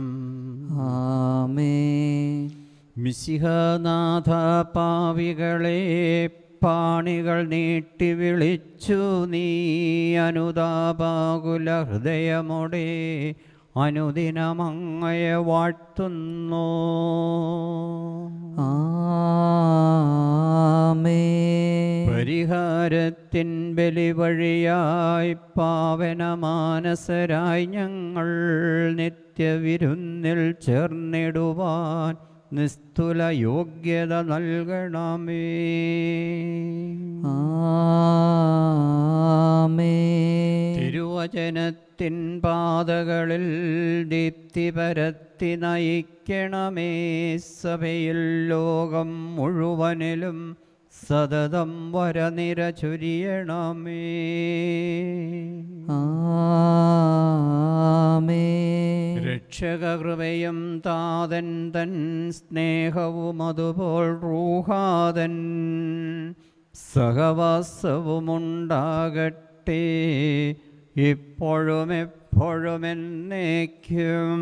ആമേൻ മിശിഹനാഥ പാവികളെ പാണികൾ നീട്ടി വിളിച്ചു നീ അനുതാപാകുല ഹൃദയമോടെ അനുദിനമങ്ങയെ വാഴ്ത്തുന്നു ആമേൻ പരിഹാരത്തിൻ ബലി വഴിയായി പാവനമാനസരായി ഞങ്ങൾ നിത്യവിരുന്നിൽ ചേർന്നിടുവാൻ നിസ്തുല യോഗ്യത നൽകണമേ ആമേൻ തിരുവചനത്തിൻ പാതകളിൽ ദീപ്തി പരത്തി നയിക്കണമേ സഭയിൽ ലോകം മുഴുവനിലും സതതം വരനിര ചൊരിയണമേ ആമേൻ രക്ഷകകൃപയും താതൻ തൻ സ്നേഹവും അതുപോൽ റൂഹാതൻ സഹവാസവുമുണ്ടാകട്ടെ ഇപ്പോഴും എപ്പോഴും എന്നേക്കും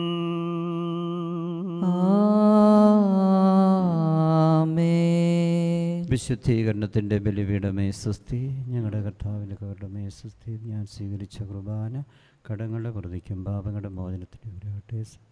ആമേൻ വിശുദ്ധീകരണത്തിൻ്റെ ബലിപീഠമേ സുസ്ഥി ഞങ്ങളുടെ കർത്താവിൻ്റെ കവരുടെ സുസ്ഥി ഞാൻ സ്വീകരിച്ച കുർബാന കടങ്ങളുടെ പ്രതിക്കും പാപങ്ങളുടെ മോചനത്തിനും